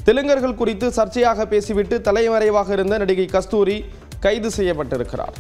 தெலுங்கர்கள் குறித்து சர்ச்சையாக பேசிவிட்டு தலைமறைவாக இருந்த நடிகை கஸ்தூரி கைது செய்யப்பட்டிருக்கிறார்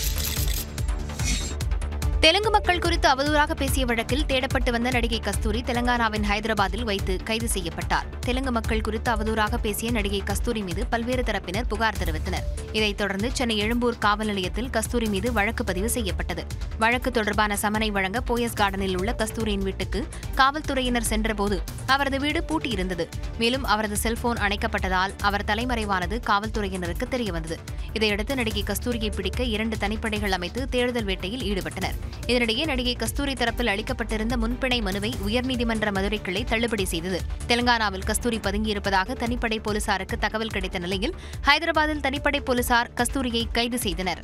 தெலுங்கு மக்கள் குறித்து அவதூறாக பேசிய வழக்கில் தேடப்பட்டு வந்த நடிகை கஸ்தூரி தெலங்கானாவின் ஹைதராபாத்தில் வைத்து கைது செய்யப்பட்டார் தெலுங்கு மக்கள் குறித்து அவதூறாக பேசிய நடிகை கஸ்தூரி மீது பல்வேறு தரப்பினர் புகார் தெரிவித்தனர் இதைத் தொடர்ந்து சென்னை எழும்பூர் காவல் நிலையத்தில் கஸ்தூரி மீது வழக்கு பதிவு செய்யப்பட்டது வழக்கு தொடர்பான சமனை வழங்க போயஸ் கார்டனில் உள்ள கஸ்தூரியின் வீட்டுக்கு காவல்துறையினர் சென்றபோது அவரது வீடு பூட்டியிருந்தது மேலும் அவரது செல்போன் அணைக்கப்பட்டதால் அவர் தலைமறைவானது காவல்துறையினருக்கு தெரியவந்தது இதையடுத்து நடிகை கஸ்தூரியை பிடிக்க இரண்டு தனிப்படைகள் அமைத்து தேடுதல் வேட்டையில் ஈடுபட்டனர் இதனிடையே நடிகை கஸ்தூரி தரப்பில் அளிக்கப்பட்டிருந்த முன்பிணை மனுவை உயர்நீதிமன்ற மதுரை கிளை தள்ளுபடி செய்தது தெலங்கானாவில் கஸ்தூரி பதுங்கியிருப்பதாக தனிப்படை போலீசாருக்கு தகவல் கிடைத்த நிலையில் ஹைதராபாத்தில் தனிப்படை போலீசார் கஸ்தூரியை கைது செய்தனர்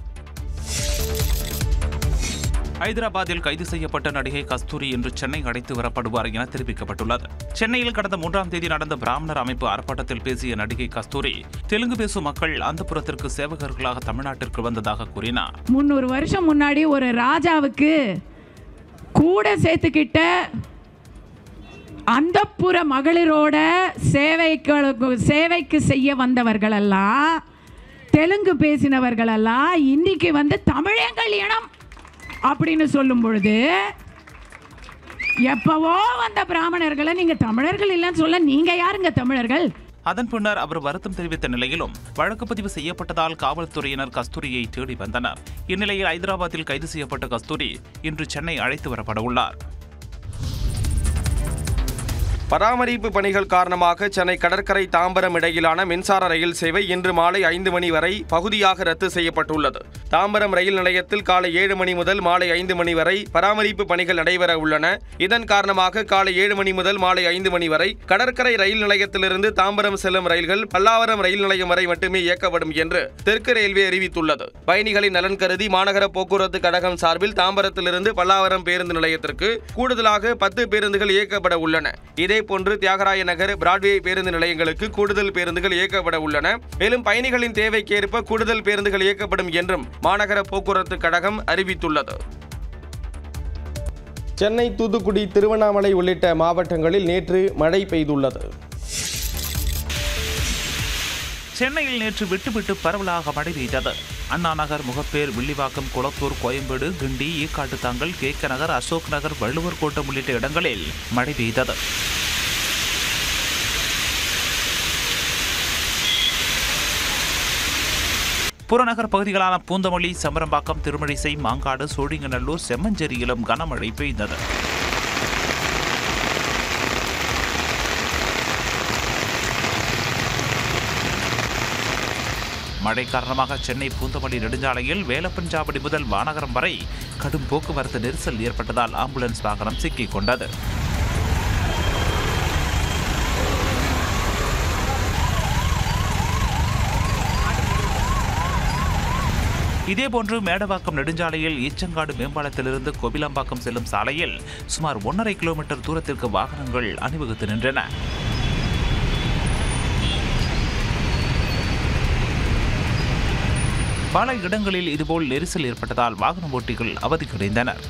ஹைதராபாத்தில் கைது செய்யப்பட்ட நடிகை கஸ்தூரி இன்று சென்னை அழைத்து வரப்படுவார் என தெரிவிக்கப்பட்டுள்ளது சென்னையில் கடந்த மூன்றாம் தேதி நடந்த பிராமணர் அமைப்பு ஆர்ப்பாட்டத்தில் பேசிய நடிகை கஸ்தூரி தெலுங்கு பேசும் மக்கள் அந்த புறத்திற்கு சேவகர்களாக தமிழ்நாட்டிற்கு வந்ததாக கூறினார் முந்நூறு வருஷம் முன்னாடி ஒரு ராஜாவுக்கு கூட சேர்த்துக்கிட்ட அந்தப்புற மகளிரோட சேவைக்கு சேவைக்கு செய்ய வந்தவர்களெல்லாம் தெலுங்கு பேசினவர்களெல்லாம் இன்னைக்கு வந்து தமிழங்கள் இனம் அப்படின்னு சொல்லும் பொழுது எப்பவோ வந்த பிராமணர்களை நீங்க தமிழர்கள் இல்லைன்னு சொல்ல நீங்க யாருங்க தமிழர்கள் அதன் பின்னர் அவர் வருத்தம் தெரிவித்த நிலையிலும் வழக்கு பதிவு செய்யப்பட்டதால் காவல்துறையினர் கஸ்தூரியை தேடி வந்தனர் இந்நிலையில் ஐதராபாத்தில் கைது செய்யப்பட்ட கஸ்தூரி இன்று சென்னை அழைத்து வரப்பட உள்ளார் பராமரிப்பு பணிகள் காரணமாக சென்னை கடற்கரை தாம்பரம் இடையிலான மின்சார ரயில் சேவை இன்று மாலை ஐந்து மணி வரை பகுதியாக ரத்து செய்யப்பட்டுள்ளது தாம்பரம் ரயில் நிலையத்தில் காலை ஏழு மணி முதல் மாலை ஐந்து மணி வரை பராமரிப்பு பணிகள் நடைபெற உள்ளன இதன் காரணமாக காலை ஏழு மணி முதல் மாலை ஐந்து மணி வரை கடற்கரை ரயில் நிலையத்திலிருந்து தாம்பரம் செல்லும் ரயில்கள் பல்லாவரம் ரயில் நிலையம் வரை மட்டுமே இயக்கப்படும் என்று தெற்கு ரயில்வே அறிவித்துள்ளது பயணிகளின் நலன் கருதி மாநகர போக்குவரத்து கழகம் சார்பில் தாம்பரத்திலிருந்து பல்லாவரம் பேருந்து நிலையத்திற்கு கூடுதலாக பத்து பேருந்துகள் இயக்கப்பட உள்ளன இதேபோன்று தியாகராய நகர் பிராட்வே பேருந்து நிலையங்களுக்கு கூடுதல் பேருந்துகள் இயக்கப்பட உள்ளன மேலும் பயணிகளின் தேவைக்கேற்ப கூடுதல் பேருந்துகள் இயக்கப்படும் என்றும் மாநகர போக்குவரத்து கழகம் அறிவித்துள்ளது சென்னை தூத்துக்குடி திருவண்ணாமலை உள்ளிட்ட மாவட்டங்களில் நேற்று மழை பெய்துள்ளது சென்னையில் நேற்று விட்டுவிட்டு பரவலாக மழை பெய்தது அண்ணா நகர் முகப்பேர் வில்லிவாக்கம் குளத்தூர் கோயம்பேடு கிண்டி ஈக்காட்டுத்தாங்கல் கேக்க நகர் அசோக் நகர் வள்ளுவர் கோட்டம் உள்ளிட்ட இடங்களில் மழை பெய்தது புறநகர் பகுதிகளான பூந்தமல்லி செம்பரம்பாக்கம் திருமழிசை மாங்காடு சோழிங்கநல்லூர் செம்மஞ்சேரியிலும் கனமழை பெய்தது மழை காரணமாக சென்னை பூந்தமல்லி நெடுஞ்சாலையில் வேலப்பஞ்சாவடி முதல் வானகரம் வரை கடும் போக்குவரத்து நெரிசல் ஏற்பட்டதால் ஆம்புலன்ஸ் வாகனம் சிக்கிக் கொண்டது இதேபோன்று மேடவாக்கம் நெடுஞ்சாலையில் ஈச்சங்காடு மேம்பாலத்திலிருந்து கோபிலாம்பாக்கம் செல்லும் சாலையில் சுமார் ஒன்றரை கிலோமீட்டர் தூரத்திற்கு வாகனங்கள் அணிவகுத்து நின்றன பல இடங்களில் இதுபோல் நெரிசல் ஏற்பட்டதால் வாகன ஓட்டிகள் அவதியடைந்தனர்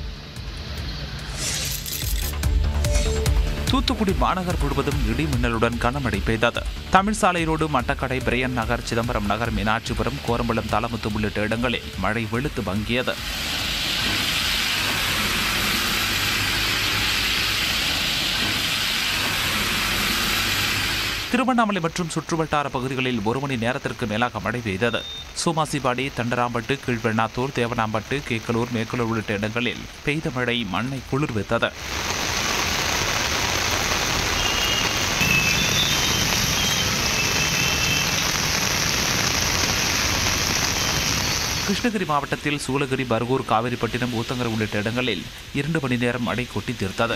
தூத்துக்குடி மாநகர் முழுவதும் இடி மின்னலுடன் கனமழை பெய்தது தமிழ் சாலை ரோடு மட்டக்கடை பிரையன் நகர் சிதம்பரம் நகர் மீனாட்சிபுரம் கோரம்பலம் தலமுத்து உள்ளிட்ட இடங்களில் மழை வெளுத்து வங்கியது திருவண்ணாமலை மற்றும் சுற்றுவட்டார பகுதிகளில் ஒரு மணி நேரத்திற்கு மேலாக மழை பெய்தது சோமாசிபாடி தண்டராம்பட்டு கீழ்வெண்ணாத்தூர் தேவனாம்பட்டு கேக்கலூர் மேக்கலூர் உள்ளிட்ட இடங்களில் பெய்த மழை மண்ணை குளிர்வித்தது கிருஷ்ணகிரி மாவட்டத்தில் சூளகிரி பர்கூர் காவிரிப்பட்டினம் ஊத்தங்கரை உள்ளிட்ட இடங்களில் இரண்டு மணி நேரம் மழை கொட்டி தீர்த்தது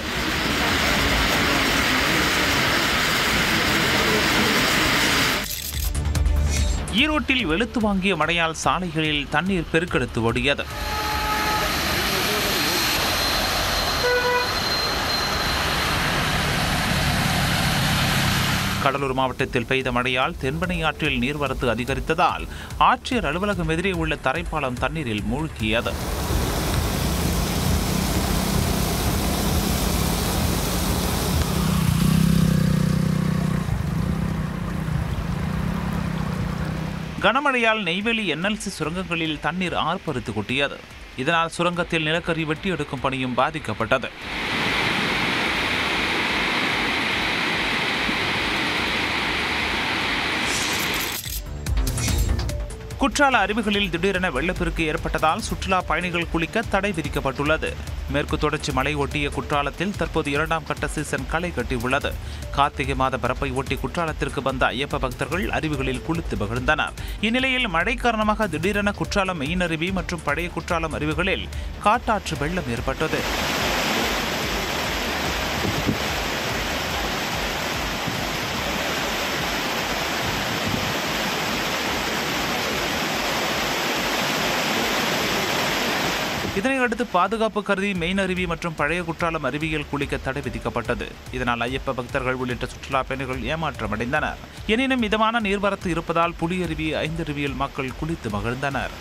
ஈரோட்டில் வெளுத்து வாங்கிய மழையால் சாலைகளில் தண்ணீர் பெருக்கெடுத்து ஓடியது கடலூர் மாவட்டத்தில் பெய்த மழையால் தென்பெண்ணை ஆற்றில் நீர்வரத்து அதிகரித்ததால் ஆட்சியர் அலுவலகம் எதிரே உள்ள தரைப்பாலம் தண்ணீரில் மூழ்கியது கனமழையால் நெய்வேலி என்எல்சி சுரங்கங்களில் தண்ணீர் ஆர்ப்பரித்து கொட்டியது இதனால் சுரங்கத்தில் நிலக்கரி வெட்டி எடுக்கும் பணியும் பாதிக்கப்பட்டது குற்றால அருவிகளில் திடீரென வெள்ளப்பெருக்கு ஏற்பட்டதால் சுற்றுலா பயணிகள் குளிக்க தடை விதிக்கப்பட்டுள்ளது மேற்கு தொடர்ச்சி மலை ஒட்டிய குற்றாலத்தில் தற்போது இரண்டாம் கட்ட சீசன் களை கட்டியுள்ளது கார்த்திகை மாத பரப்பை ஒட்டி குற்றாலத்திற்கு வந்த ஐயப்ப பக்தர்கள் அருவிகளில் குளித்து மகிழ்ந்தனர் இந்நிலையில் மழை காரணமாக திடீரென குற்றாலம் மெயின் அருவி மற்றும் பழைய குற்றாலம் அருவிகளில் காட்டாற்று வெள்ளம் ஏற்பட்டது இதனையடுத்து பாதுகாப்பு கருதி மெயின் அருவி மற்றும் பழைய குற்றாலம் அருவியில் குளிக்க தடை விதிக்கப்பட்டது இதனால் ஐயப்ப பக்தர்கள் உள்ளிட்ட சுற்றுலா பயணிகள் ஏமாற்றமடைந்தனர் எனினும் மிதமான நீர்வரத்து இருப்பதால் புலியருவி ஐந்தருவியில் மக்கள் குளித்து மகிழ்ந்தனர்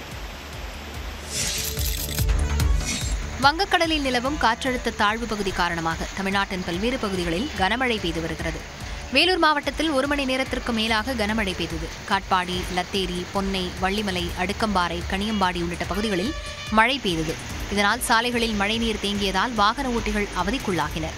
வங்கக்கடலில் நிலவும் காற்றழுத்த தாழ்வு பகுதி காரணமாக தமிழ்நாட்டின் பல்வேறு பகுதிகளில் கனமழை பெய்து வருகிறது வேலூர் மாவட்டத்தில் ஒரு மணி நேரத்திற்கு மேலாக கனமழை பெய்தது காட்பாடி லத்தேரி பொன்னை வள்ளிமலை அடுக்கம்பாறை கனியம்பாடி உள்ளிட்ட பகுதிகளில் மழை பெய்தது இதனால் சாலைகளில் மழைநீர் தேங்கியதால் வாகன ஓட்டிகள் அவதிக்குள்ளாகினர்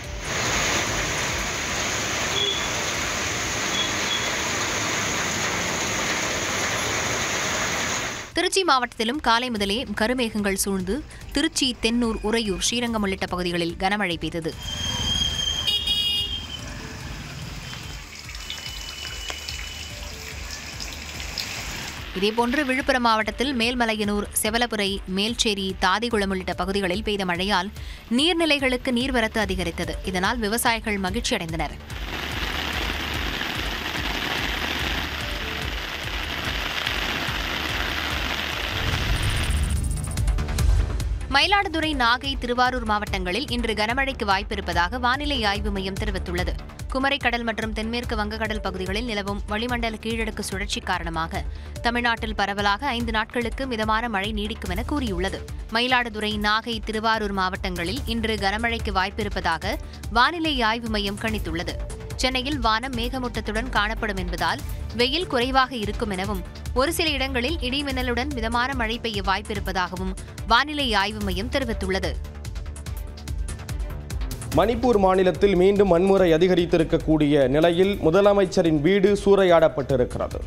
திருச்சி மாவட்டத்திலும் காலை முதலே கருமேகங்கள் சூழ்ந்து திருச்சி தென்னூர் உறையூர் ஸ்ரீரங்கம் உள்ளிட்ட பகுதிகளில் கனமழை பெய்தது இதேபோன்று விழுப்புரம் மாவட்டத்தில் மேல்மலையனூர் செவலபுரை மேல்ச்சேரி தாதிகுளம் உள்ளிட்ட பகுதிகளில் பெய்த மழையால் நீர்நிலைகளுக்கு நீர்வரத்து அதிகரித்தது இதனால் விவசாயிகள் மகிழ்ச்சியடைந்தனர் மயிலாடுதுறை நாகை திருவாரூர் மாவட்டங்களில் இன்று கனமழைக்கு வாய்ப்பிருப்பதாக வானிலை ஆய்வு மையம் தெரிவித்துள்ளது குமரிக்கடல் மற்றும் தென்மேற்கு வங்கக்கடல் பகுதிகளில் நிலவும் வளிமண்டல கீழடுக்கு சுழற்சி காரணமாக தமிழ்நாட்டில் பரவலாக ஐந்து நாட்களுக்கு மிதமான மழை நீடிக்கும் என கூறியுள்ளது மயிலாடுதுறை நாகை திருவாரூர் மாவட்டங்களில் இன்று கனமழைக்கு வாய்ப்பிருப்பதாக வானிலை ஆய்வு மையம் கணித்துள்ளது சென்னையில் வானம் மேகமூட்டத்துடன் காணப்படும் என்பதால் வெயில் குறைவாக இருக்கும் எனவும் ஒரு சில இடங்களில் இடிமின்னலுடன் மிதமான மழை பெய்ய வாய்ப்பிருப்பதாகவும் வானிலை ஆய்வு மையம் தெரிவித்துள்ளது மணிப்பூர் மாநிலத்தில் மீண்டும் வன்முறை அதிகரித்திருக்கக்கூடிய நிலையில் முதலமைச்சரின் வீடு சூறையாடப்பட்டிருக்கிறது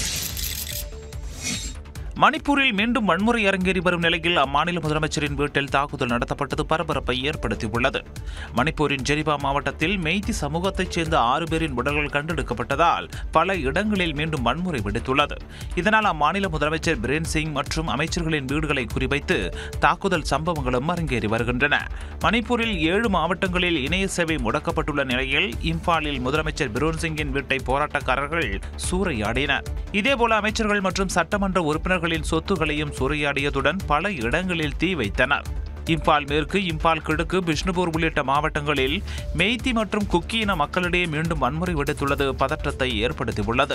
மணிப்பூரில் மீண்டும் வன்முறை அரங்கேறி வரும் நிலையில் அம்மாநில முதலமைச்சரின் வீட்டில் தாக்குதல் நடத்தப்பட்டது பரபரப்பை ஏற்படுத்தியுள்ளது மணிப்பூரின் ஜெரிபா மாவட்டத்தில் மெய்தி சமூகத்தைச் சேர்ந்த ஆறு பேரின் உடல்கள் கண்டெடுக்கப்பட்டதால் பல இடங்களில் மீண்டும் வன்முறை வெடித்துள்ளது இதனால் அம்மாநில முதலமைச்சர் பிரேன் சிங் மற்றும் அமைச்சர்களின் வீடுகளை குறிவைத்து தாக்குதல் சம்பவங்களும் அரங்கேறி வருகின்றன மணிப்பூரில் ஏழு மாவட்டங்களில் இணைய சேவை முடக்கப்பட்டுள்ள நிலையில் இம்பாலில் முதலமைச்சர் பிரேன் சிங்கின் வீட்டை போராட்டக்காரர்கள் சூறையாடினர் இதேபோல அமைச்சர்கள் மற்றும் சட்டமன்ற உறுப்பினர்களின் சொத்துகளையும் சூறையாடியதுடன் பல இடங்களில் தீ வைத்தனர் இம்பால் மேற்கு இம்பால் கிழக்கு பிஷ்ணுபூர் உள்ளிட்ட மாவட்டங்களில் மெய்தி மற்றும் குக்கி இன மக்களிடையே மீண்டும் வன்முறை வெடித்துள்ளது பதற்றத்தை ஏற்படுத்தியுள்ளது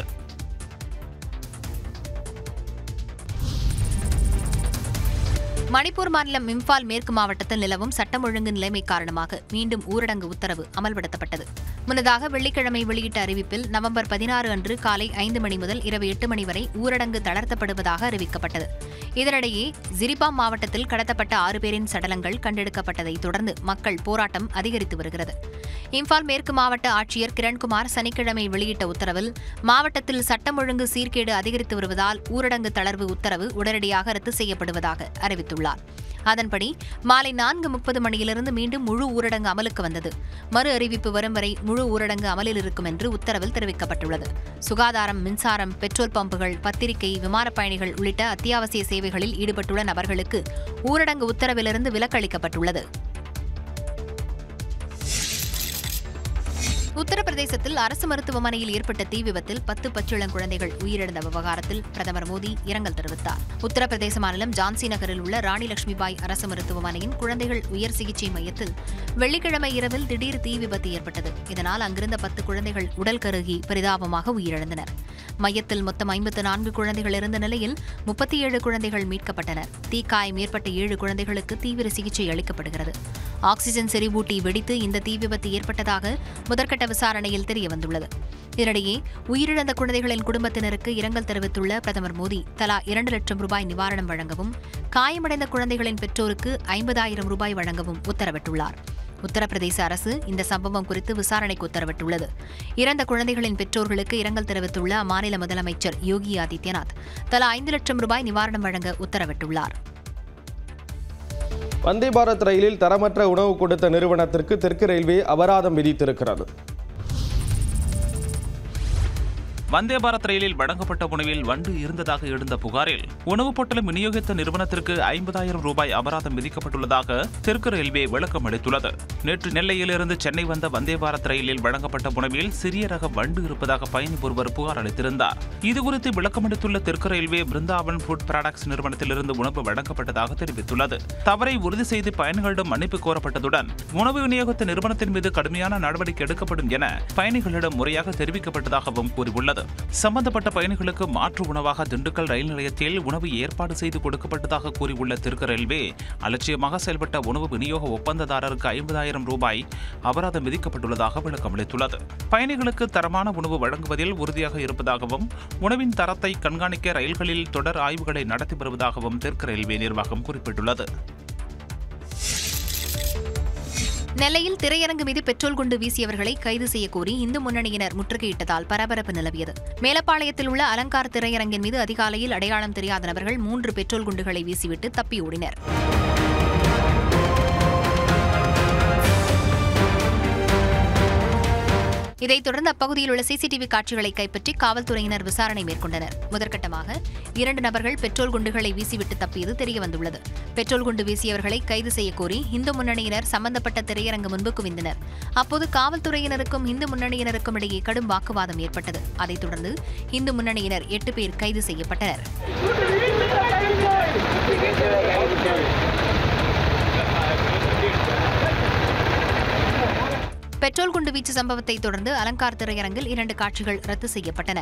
மணிப்பூர் மாநிலம் இம்பால் மேற்கு மாவட்டத்தில் நிலவும் சட்டம் ஒழுங்கு நிலைமை காரணமாக மீண்டும் ஊரடங்கு உத்தரவு அமல்படுத்தப்பட்டது முன்னதாக வெள்ளிக்கிழமை வெளியிட்ட அறிவிப்பில் நவம்பர் பதினாறு அன்று காலை ஐந்து மணி முதல் இரவு எட்டு மணி வரை ஊரடங்கு தளர்த்தப்படுவதாக அறிவிக்கப்பட்டது இதனிடையே ஜிரிபாம் மாவட்டத்தில் கடத்தப்பட்ட ஆறு பேரின் சடலங்கள் கண்டெடுக்கப்பட்டதை தொடர்ந்து மக்கள் போராட்டம் அதிகரித்து வருகிறது இம்பால் மேற்கு மாவட்ட ஆட்சியர் கிரண்குமார் சனிக்கிழமை வெளியிட்ட உத்தரவில் மாவட்டத்தில் சட்டம் ஒழுங்கு சீர்கேடு அதிகரித்து வருவதால் ஊரடங்கு தளர்வு உத்தரவு உடனடியாக ரத்து செய்யப்படுவதாக அறிவித்துள்ளார் அதன்படி மாலை நான்கு முப்பது மணியிலிருந்து மீண்டும் முழு ஊரடங்கு அமலுக்கு வந்தது மறு அறிவிப்பு வரும் வரை முழு ஊரடங்கு அமலில் இருக்கும் என்று உத்தரவில் தெரிவிக்கப்பட்டுள்ளது சுகாதாரம் மின்சாரம் பெட்ரோல் பம்புகள் பத்திரிகை விமானப் பயணிகள் உள்ளிட்ட அத்தியாவசிய சேவைகளில் ஈடுபட்டுள்ள நபர்களுக்கு ஊரடங்கு உத்தரவிலிருந்து விலக்களிக்கப்பட்டுள்ளது உத்தரப்பிரதேசத்தில் அரசு மருத்துவமனையில் ஏற்பட்ட தீ விபத்தில் பத்து பச்சிளங்குழந்தைகள் உயிரிழந்த விவகாரத்தில் பிரதமர் மோடி இரங்கல் தெரிவித்தார் உத்தரப்பிரதேச மாநிலம் ஜான்சி நகரில் உள்ள ராணி லட்சுமிபாய் அரசு மருத்துவமனையின் குழந்தைகள் உயர் சிகிச்சை மையத்தில் வெள்ளிக்கிழமை இரவில் திடீர் தீ விபத்து ஏற்பட்டது இதனால் அங்கிருந்த பத்து குழந்தைகள் உடல் கருகி பரிதாபமாக உயிரிழந்தனர் மையத்தில் மொத்தம் ஐம்பத்து நான்கு குழந்தைகள் இருந்த நிலையில் முப்பத்தி ஏழு குழந்தைகள் மீட்கப்பட்டனர் தீக்காயம் ஏற்பட்ட ஏழு குழந்தைகளுக்கு தீவிர சிகிச்சை அளிக்கப்படுகிறது ஆக்சிஜன் செறிவூட்டி வெடித்து இந்த தீ விபத்து ஏற்பட்டதாக முதற்கட்ட விசாரணையில் தெரியவந்துள்ளது இதனிடையே உயிரிழந்த குழந்தைகளின் குடும்பத்தினருக்கு இரங்கல் தெரிவித்துள்ள பிரதமர் மோடி தலா இரண்டு லட்சம் ரூபாய் நிவாரணம் வழங்கவும் காயமடைந்த குழந்தைகளின் பெற்றோருக்கு ஐம்பதாயிரம் ரூபாய் வழங்கவும் உத்தரவிட்டுள்ளார் உத்தரப்பிரதேச அரசு இந்த சம்பவம் குறித்து விசாரணைக்கு உத்தரவிட்டுள்ளது இறந்த குழந்தைகளின் பெற்றோர்களுக்கு இரங்கல் தெரிவித்துள்ள அம்மாநில முதலமைச்சர் யோகி ஆதித்யநாத் தலா ஐந்து லட்சம் ரூபாய் நிவாரணம் வழங்க உத்தரவிட்டுள்ளார் வந்தே பாரத் ரயிலில் தரமற்ற உணவு கொடுத்த நிறுவனத்திற்கு தெற்கு ரயில்வே அபராதம் விதித்திருக்கிறது வந்தே பாரத் ரயிலில் வழங்கப்பட்ட உணவில் வண்டு இருந்ததாக எழுந்த புகாரில் உணவுப் பொட்டலம் விநியோகித்த நிறுவனத்திற்கு ஐம்பதாயிரம் ரூபாய் அபராதம் விதிக்கப்பட்டுள்ளதாக தெற்கு ரயில்வே விளக்கம் அளித்துள்ளது நேற்று நெல்லையிலிருந்து சென்னை வந்த வந்தே பாரத் ரயிலில் வழங்கப்பட்ட உணவில் சிறிய ரக வண்டு இருப்பதாக பயணி ஒருவர் புகார் அளித்திருந்தார் இதுகுறித்து விளக்கம் அளித்துள்ள தெற்கு ரயில்வே பிருந்தாவன் ஃபுட் ப்ராடக்ட்ஸ் நிறுவனத்திலிருந்து உணவு வழங்கப்பட்டதாக தெரிவித்துள்ளது தவறை உறுதி செய்து பயணிகளிடம் மன்னிப்பு கோரப்பட்டதுடன் உணவு விநியோகத்த நிறுவனத்தின் மீது கடுமையான நடவடிக்கை எடுக்கப்படும் என பயணிகளிடம் முறையாக தெரிவிக்கப்பட்டதாகவும் கூறியுள்ளது சம்பந்தப்பட்ட பயணிகளுக்கு மாற்று உணவாக திண்டுக்கல் ரயில் நிலையத்தில் உணவு ஏற்பாடு செய்து கொடுக்கப்பட்டதாக கூறியுள்ள தெற்கு ரயில்வே அலட்சியமாக செயல்பட்ட உணவு விநியோக ஒப்பந்ததாரருக்கு ஐம்பதாயிரம் ரூபாய் அபராதம் விதிக்கப்பட்டுள்ளதாக விளக்கம் அளித்துள்ளது பயணிகளுக்கு தரமான உணவு வழங்குவதில் உறுதியாக இருப்பதாகவும் உணவின் தரத்தை கண்காணிக்க ரயில்களில் தொடர் ஆய்வுகளை நடத்தி வருவதாகவும் தெற்கு ரயில்வே நிர்வாகம் குறிப்பிட்டுள்ளது நெல்லையில் திரையரங்கு மீது பெட்ரோல் குண்டு வீசியவர்களை கைது செய்ய கோரி இந்து முன்னணியினர் முற்றுகையிட்டதால் பரபரப்பு நிலவியது மேலப்பாளையத்தில் உள்ள அலங்கார் திரையரங்கின் மீது அதிகாலையில் அடையாளம் தெரியாத நபர்கள் மூன்று பெட்ரோல் குண்டுகளை வீசிவிட்டு தப்பி ஓடினர் இதைத் தொடர்ந்து அப்பகுதியில் உள்ள சிசிடிவி காட்சிகளை கைப்பற்றி காவல்துறையினர் விசாரணை மேற்கொண்டனர் முதற்கட்டமாக இரண்டு நபர்கள் பெட்ரோல் குண்டுகளை வீசிவிட்டு தப்பியது தெரியவந்துள்ளது பெட்ரோல் குண்டு வீசியவர்களை கைது செய்யக் கோரி இந்து முன்னணியினர் சம்பந்தப்பட்ட திரையரங்கு முன்பு குவிந்தனர் அப்போது காவல்துறையினருக்கும் இந்து முன்னணியினருக்கும் இடையே கடும் வாக்குவாதம் ஏற்பட்டது அதைத் தொடர்ந்து இந்து முன்னணியினர் எட்டு பேர் கைது செய்யப்பட்டனர் பெட்ரோல் குண்டு வீச்சு சம்பவத்தை தொடர்ந்து அலங்கார் திரையரங்கில் இரண்டு காட்சிகள் ரத்து செய்யப்பட்டன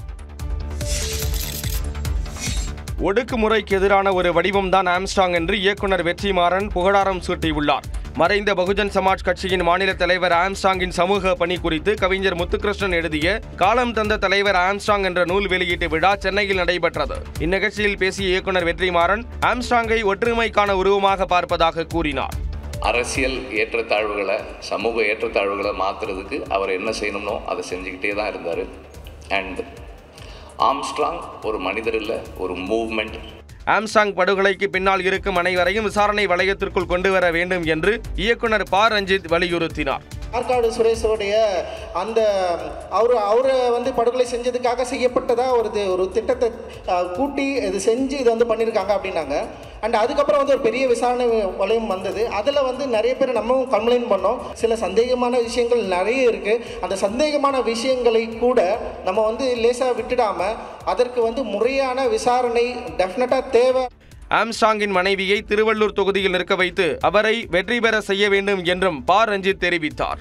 ஒடுக்குமுறைக்கு எதிரான ஒரு வடிவம்தான் ஆம்ஸ்டாங் என்று இயக்குனர் வெற்றிமாறன் புகழாரம் சூட்டியுள்ளார் மறைந்த பகுஜன் சமாஜ் கட்சியின் மாநில தலைவர் ஆம்ஸ்டாங்கின் சமூக பணி குறித்து கவிஞர் முத்துகிருஷ்ணன் எழுதிய காலம் தந்த தலைவர் ஆம்ஸ்டாங் என்ற நூல் வெளியீட்டு விழா சென்னையில் நடைபெற்றது இந்நிகழ்ச்சியில் பேசிய இயக்குனர் வெற்றிமாறன் ஆம்ஸ்டாங்கை ஒற்றுமைக்கான உருவமாக பார்ப்பதாக கூறினார் அரசியல் ஏற்றத்தாழ்வுகளை சமூக ஏற்றத்தாழ்வுகளை மாற்றுறதுக்கு அவர் என்ன செய்யணுமோ அதை செஞ்சுக்கிட்டே தான் இருந்தார் அண்ட் ஆம்ஸ்ட்ராங் ஒரு மனிதர் இல்லை ஒரு மூவ்மெண்ட் ஆம்ஸ்டாங் படுகொலைக்கு பின்னால் இருக்கும் அனைவரையும் விசாரணை வளையத்திற்குள் கொண்டு வர வேண்டும் என்று இயக்குனர் ப ரஞ்சித் வலியுறுத்தினார் ஆற்காடு சுரேஷோடைய அந்த அவர் அவரை வந்து படுகொலை செஞ்சதுக்காக செய்யப்பட்டதா ஒரு இது- ஒரு திட்டத்தை அஹ், கூட்டி இது செஞ்சு இது வந்து பண்ணியிருக்காங்க அப்படின்னாங்க அண்ட் அதுக்கப்புறம் வந்து ஒரு பெரிய விசாரணை வளையம் வந்தது அதில் வந்து நிறைய பேர் நம்மவும் கம்ப்ளைண்ட் பண்ணோம் சில சந்தேகமான விஷயங்கள் நிறைய இருக்குது அந்த சந்தேகமான விஷயங்களை கூட நம்ம வந்து லேசாக விட்டுடாமல் அதற்கு வந்து முறையான விசாரணை டெஃபினட்டாக தேவை ஆம்ஸ்டாங்கின் மனைவியை திருவள்ளூர் தொகுதியில் நிற்க வைத்து அவரை வெற்றி பெற செய்ய வேண்டும் என்றும் ப ரஞ்சித் தெரிவித்தார்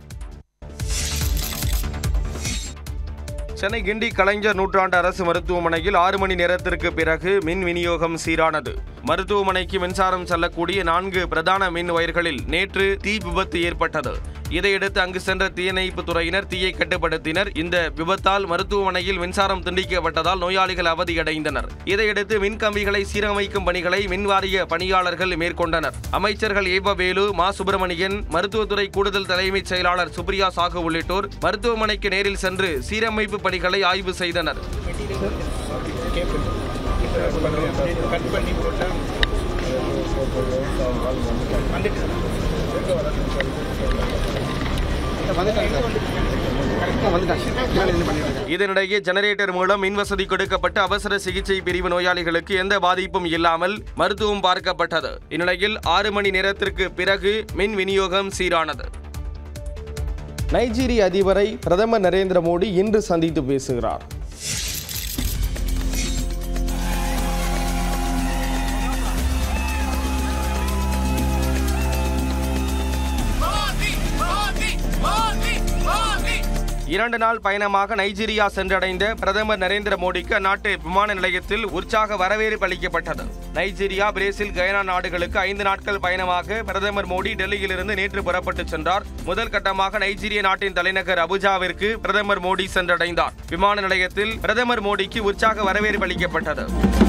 சென்னை கிண்டி கலைஞர் நூற்றாண்டு அரசு மருத்துவமனையில் ஆறு மணி நேரத்திற்கு பிறகு மின் விநியோகம் சீரானது மருத்துவமனைக்கு மின்சாரம் செல்லக்கூடிய நான்கு பிரதான மின் வயர்களில் நேற்று தீ விபத்து ஏற்பட்டது இதையடுத்து அங்கு சென்ற தீயணைப்பு துறையினர் தீயை கட்டுப்படுத்தினர் இந்த விபத்தால் மருத்துவமனையில் மின்சாரம் துண்டிக்கப்பட்டதால் நோயாளிகள் அவதியடைந்தனர் இதையடுத்து மின் கம்பிகளை சீரமைக்கும் பணிகளை மின்வாரிய பணியாளர்கள் மேற்கொண்டனர் அமைச்சர்கள் ஏவ வேலு மா சுப்பிரமணியன் மருத்துவத்துறை கூடுதல் தலைமைச் செயலாளர் சுப்ரியா சாகு உள்ளிட்டோர் மருத்துவமனைக்கு நேரில் சென்று சீரமைப்பு பணிகளை ஆய்வு செய்தனர் இதனிடையே ஜெனரேட்டர் மூலம் மின் வசதி கொடுக்கப்பட்டு அவசர சிகிச்சை பிரிவு நோயாளிகளுக்கு எந்த பாதிப்பும் இல்லாமல் மருத்துவம் பார்க்கப்பட்டது இந்நிலையில் ஆறு மணி நேரத்திற்கு பிறகு மின் விநியோகம் சீரானது நைஜீரிய அதிபரை பிரதமர் நரேந்திர மோடி இன்று சந்தித்து பேசுகிறார் இரண்டு நாள் பயணமாக நைஜீரியா சென்றடைந்த பிரதமர் நரேந்திர மோடிக்கு அந்நாட்டு விமான நிலையத்தில் உற்சாக வரவேற்பு அளிக்கப்பட்டது நைஜீரியா பிரேசில் கயனா நாடுகளுக்கு ஐந்து நாட்கள் பயணமாக பிரதமர் மோடி டெல்லியிலிருந்து நேற்று புறப்பட்டு சென்றார் முதல் கட்டமாக நைஜீரிய நாட்டின் தலைநகர் அபுஜாவிற்கு பிரதமர் மோடி சென்றடைந்தார் விமான நிலையத்தில் பிரதமர் மோடிக்கு உற்சாக வரவேற்பு அளிக்கப்பட்டது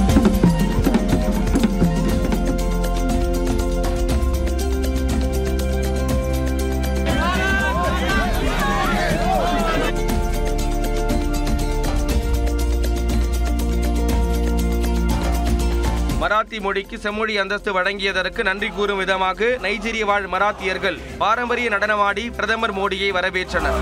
மராத்தி மொழிக்கு செம்மொழி அந்தஸ்து வழங்கியதற்கு நன்றி கூறும் விதமாக நைஜீரிய வாழ் மராத்தியர்கள் பாரம்பரிய நடனமாடி பிரதமர் மோடியை வரவேற்றனர்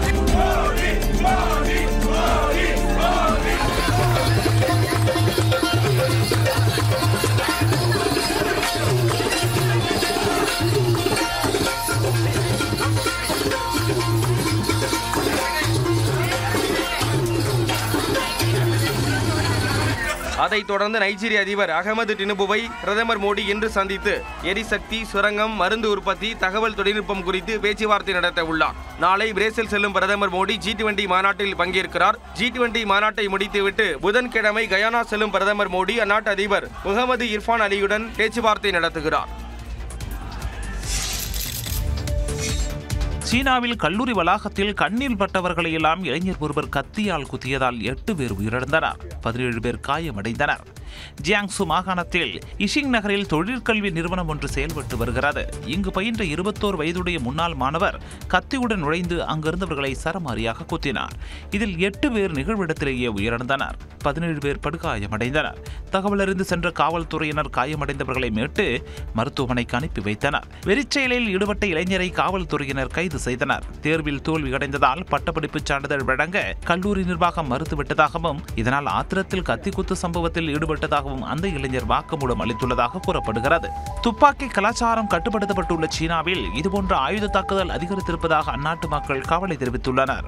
அதைத் தொடர்ந்து நைஜீரிய அதிபர் அகமது டினுபுவை பிரதமர் மோடி இன்று சந்தித்து எரிசக்தி சுரங்கம் மருந்து உற்பத்தி தகவல் தொழில்நுட்பம் குறித்து பேச்சுவார்த்தை நடத்த உள்ளார் நாளை பிரேசில் செல்லும் பிரதமர் மோடி ஜி டுவெண்டி மாநாட்டில் பங்கேற்கிறார் ஜி டுவெண்டி மாநாட்டை முடித்துவிட்டு புதன்கிழமை கயானா செல்லும் பிரதமர் மோடி அந்நாட்டு அதிபர் முகமது இர்ஃபான் அலியுடன் பேச்சுவார்த்தை நடத்துகிறார் சீனாவில் கல்லூரி வளாகத்தில் கண்ணில் பட்டவர்களை எல்லாம் இளைஞர் ஒருவர் கத்தியால் குத்தியதால் எட்டு பேர் உயிரிழந்தனர் பதினேழு பேர் காயமடைந்தனர் ஜியாங்சு மாகாணத்தில் இஷிங் நகரில் தொழிற்கல்வி நிறுவனம் ஒன்று செயல்பட்டு வருகிறது இங்கு பயின்ற இருபத்தோரு வயதுடைய முன்னாள் மாணவர் கத்தியுடன் நுழைந்து அங்கிருந்தவர்களை சரமாரியாக குத்தினார் இதில் எட்டு பேர் நிகழ்விடத்திலேயே உயிரிழந்தனர் பதினேழு பேர் படுகாயமடைந்தனர் தகவல் அறிந்து சென்ற காவல்துறையினர் காயமடைந்தவர்களை மீட்டு மருத்துவமனைக்கு அனுப்பி வைத்தனர் வெறிச்செயலில் ஈடுபட்ட இளைஞரை காவல்துறையினர் கைது செய்தனர் தேர்வில் தோல்வியடைந்ததால் பட்டப்படிப்பு சான்றிதழ் வழங்க கல்லூரி நிர்வாகம் மறுத்துவிட்டதாகவும் இதனால் ஆத்திரத்தில் கத்திக்குத்து சம்பவத்தில் ஈடுபட்டதாகவும் அந்த இளைஞர் வாக்குமூலம் அளித்துள்ளதாக கூறப்படுகிறது துப்பாக்கி கலாச்சாரம் கட்டுப்படுத்தப்பட்டுள்ள சீனாவில் இதுபோன்ற ஆயுத தாக்குதல் அதிகரித்திருப்பதாக அந்நாட்டு மக்கள் கவலை தெரிவித்துள்ளனர்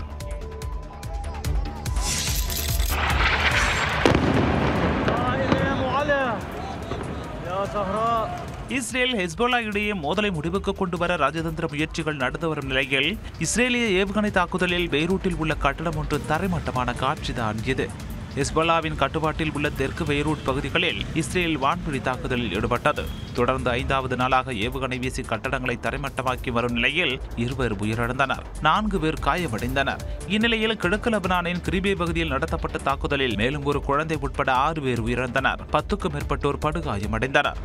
இஸ்ரேல் ஹெஸ்போலா இடையே மோதலை முடிவுக்கு கொண்டு வர ராஜதந்திர முயற்சிகள் நடந்து வரும் நிலையில் இஸ்ரேலிய ஏவுகணை தாக்குதலில் பெய்ரூட்டில் உள்ள கட்டடம் ஒன்று தரைமட்டமான காட்சிதான் இது ஹெஸ்போலாவின் கட்டுப்பாட்டில் உள்ள தெற்கு பெய்ரூட் பகுதிகளில் இஸ்ரேல் வான்வழி தாக்குதலில் ஈடுபட்டது தொடர்ந்து ஐந்தாவது நாளாக ஏவுகணை வீசி கட்டடங்களை தரைமட்டமாக்கி வரும் நிலையில் இருவர் உயிரிழந்தனர் நான்கு பேர் காயமடைந்தனர் இந்நிலையில் கிழக்கு லெபனானின் கிரிபே பகுதியில் நடத்தப்பட்ட தாக்குதலில் மேலும் ஒரு குழந்தை உட்பட ஆறு பேர் உயிரிழந்தனர் பத்துக்கும் மேற்பட்டோர் படுகாயமடைந்தனர்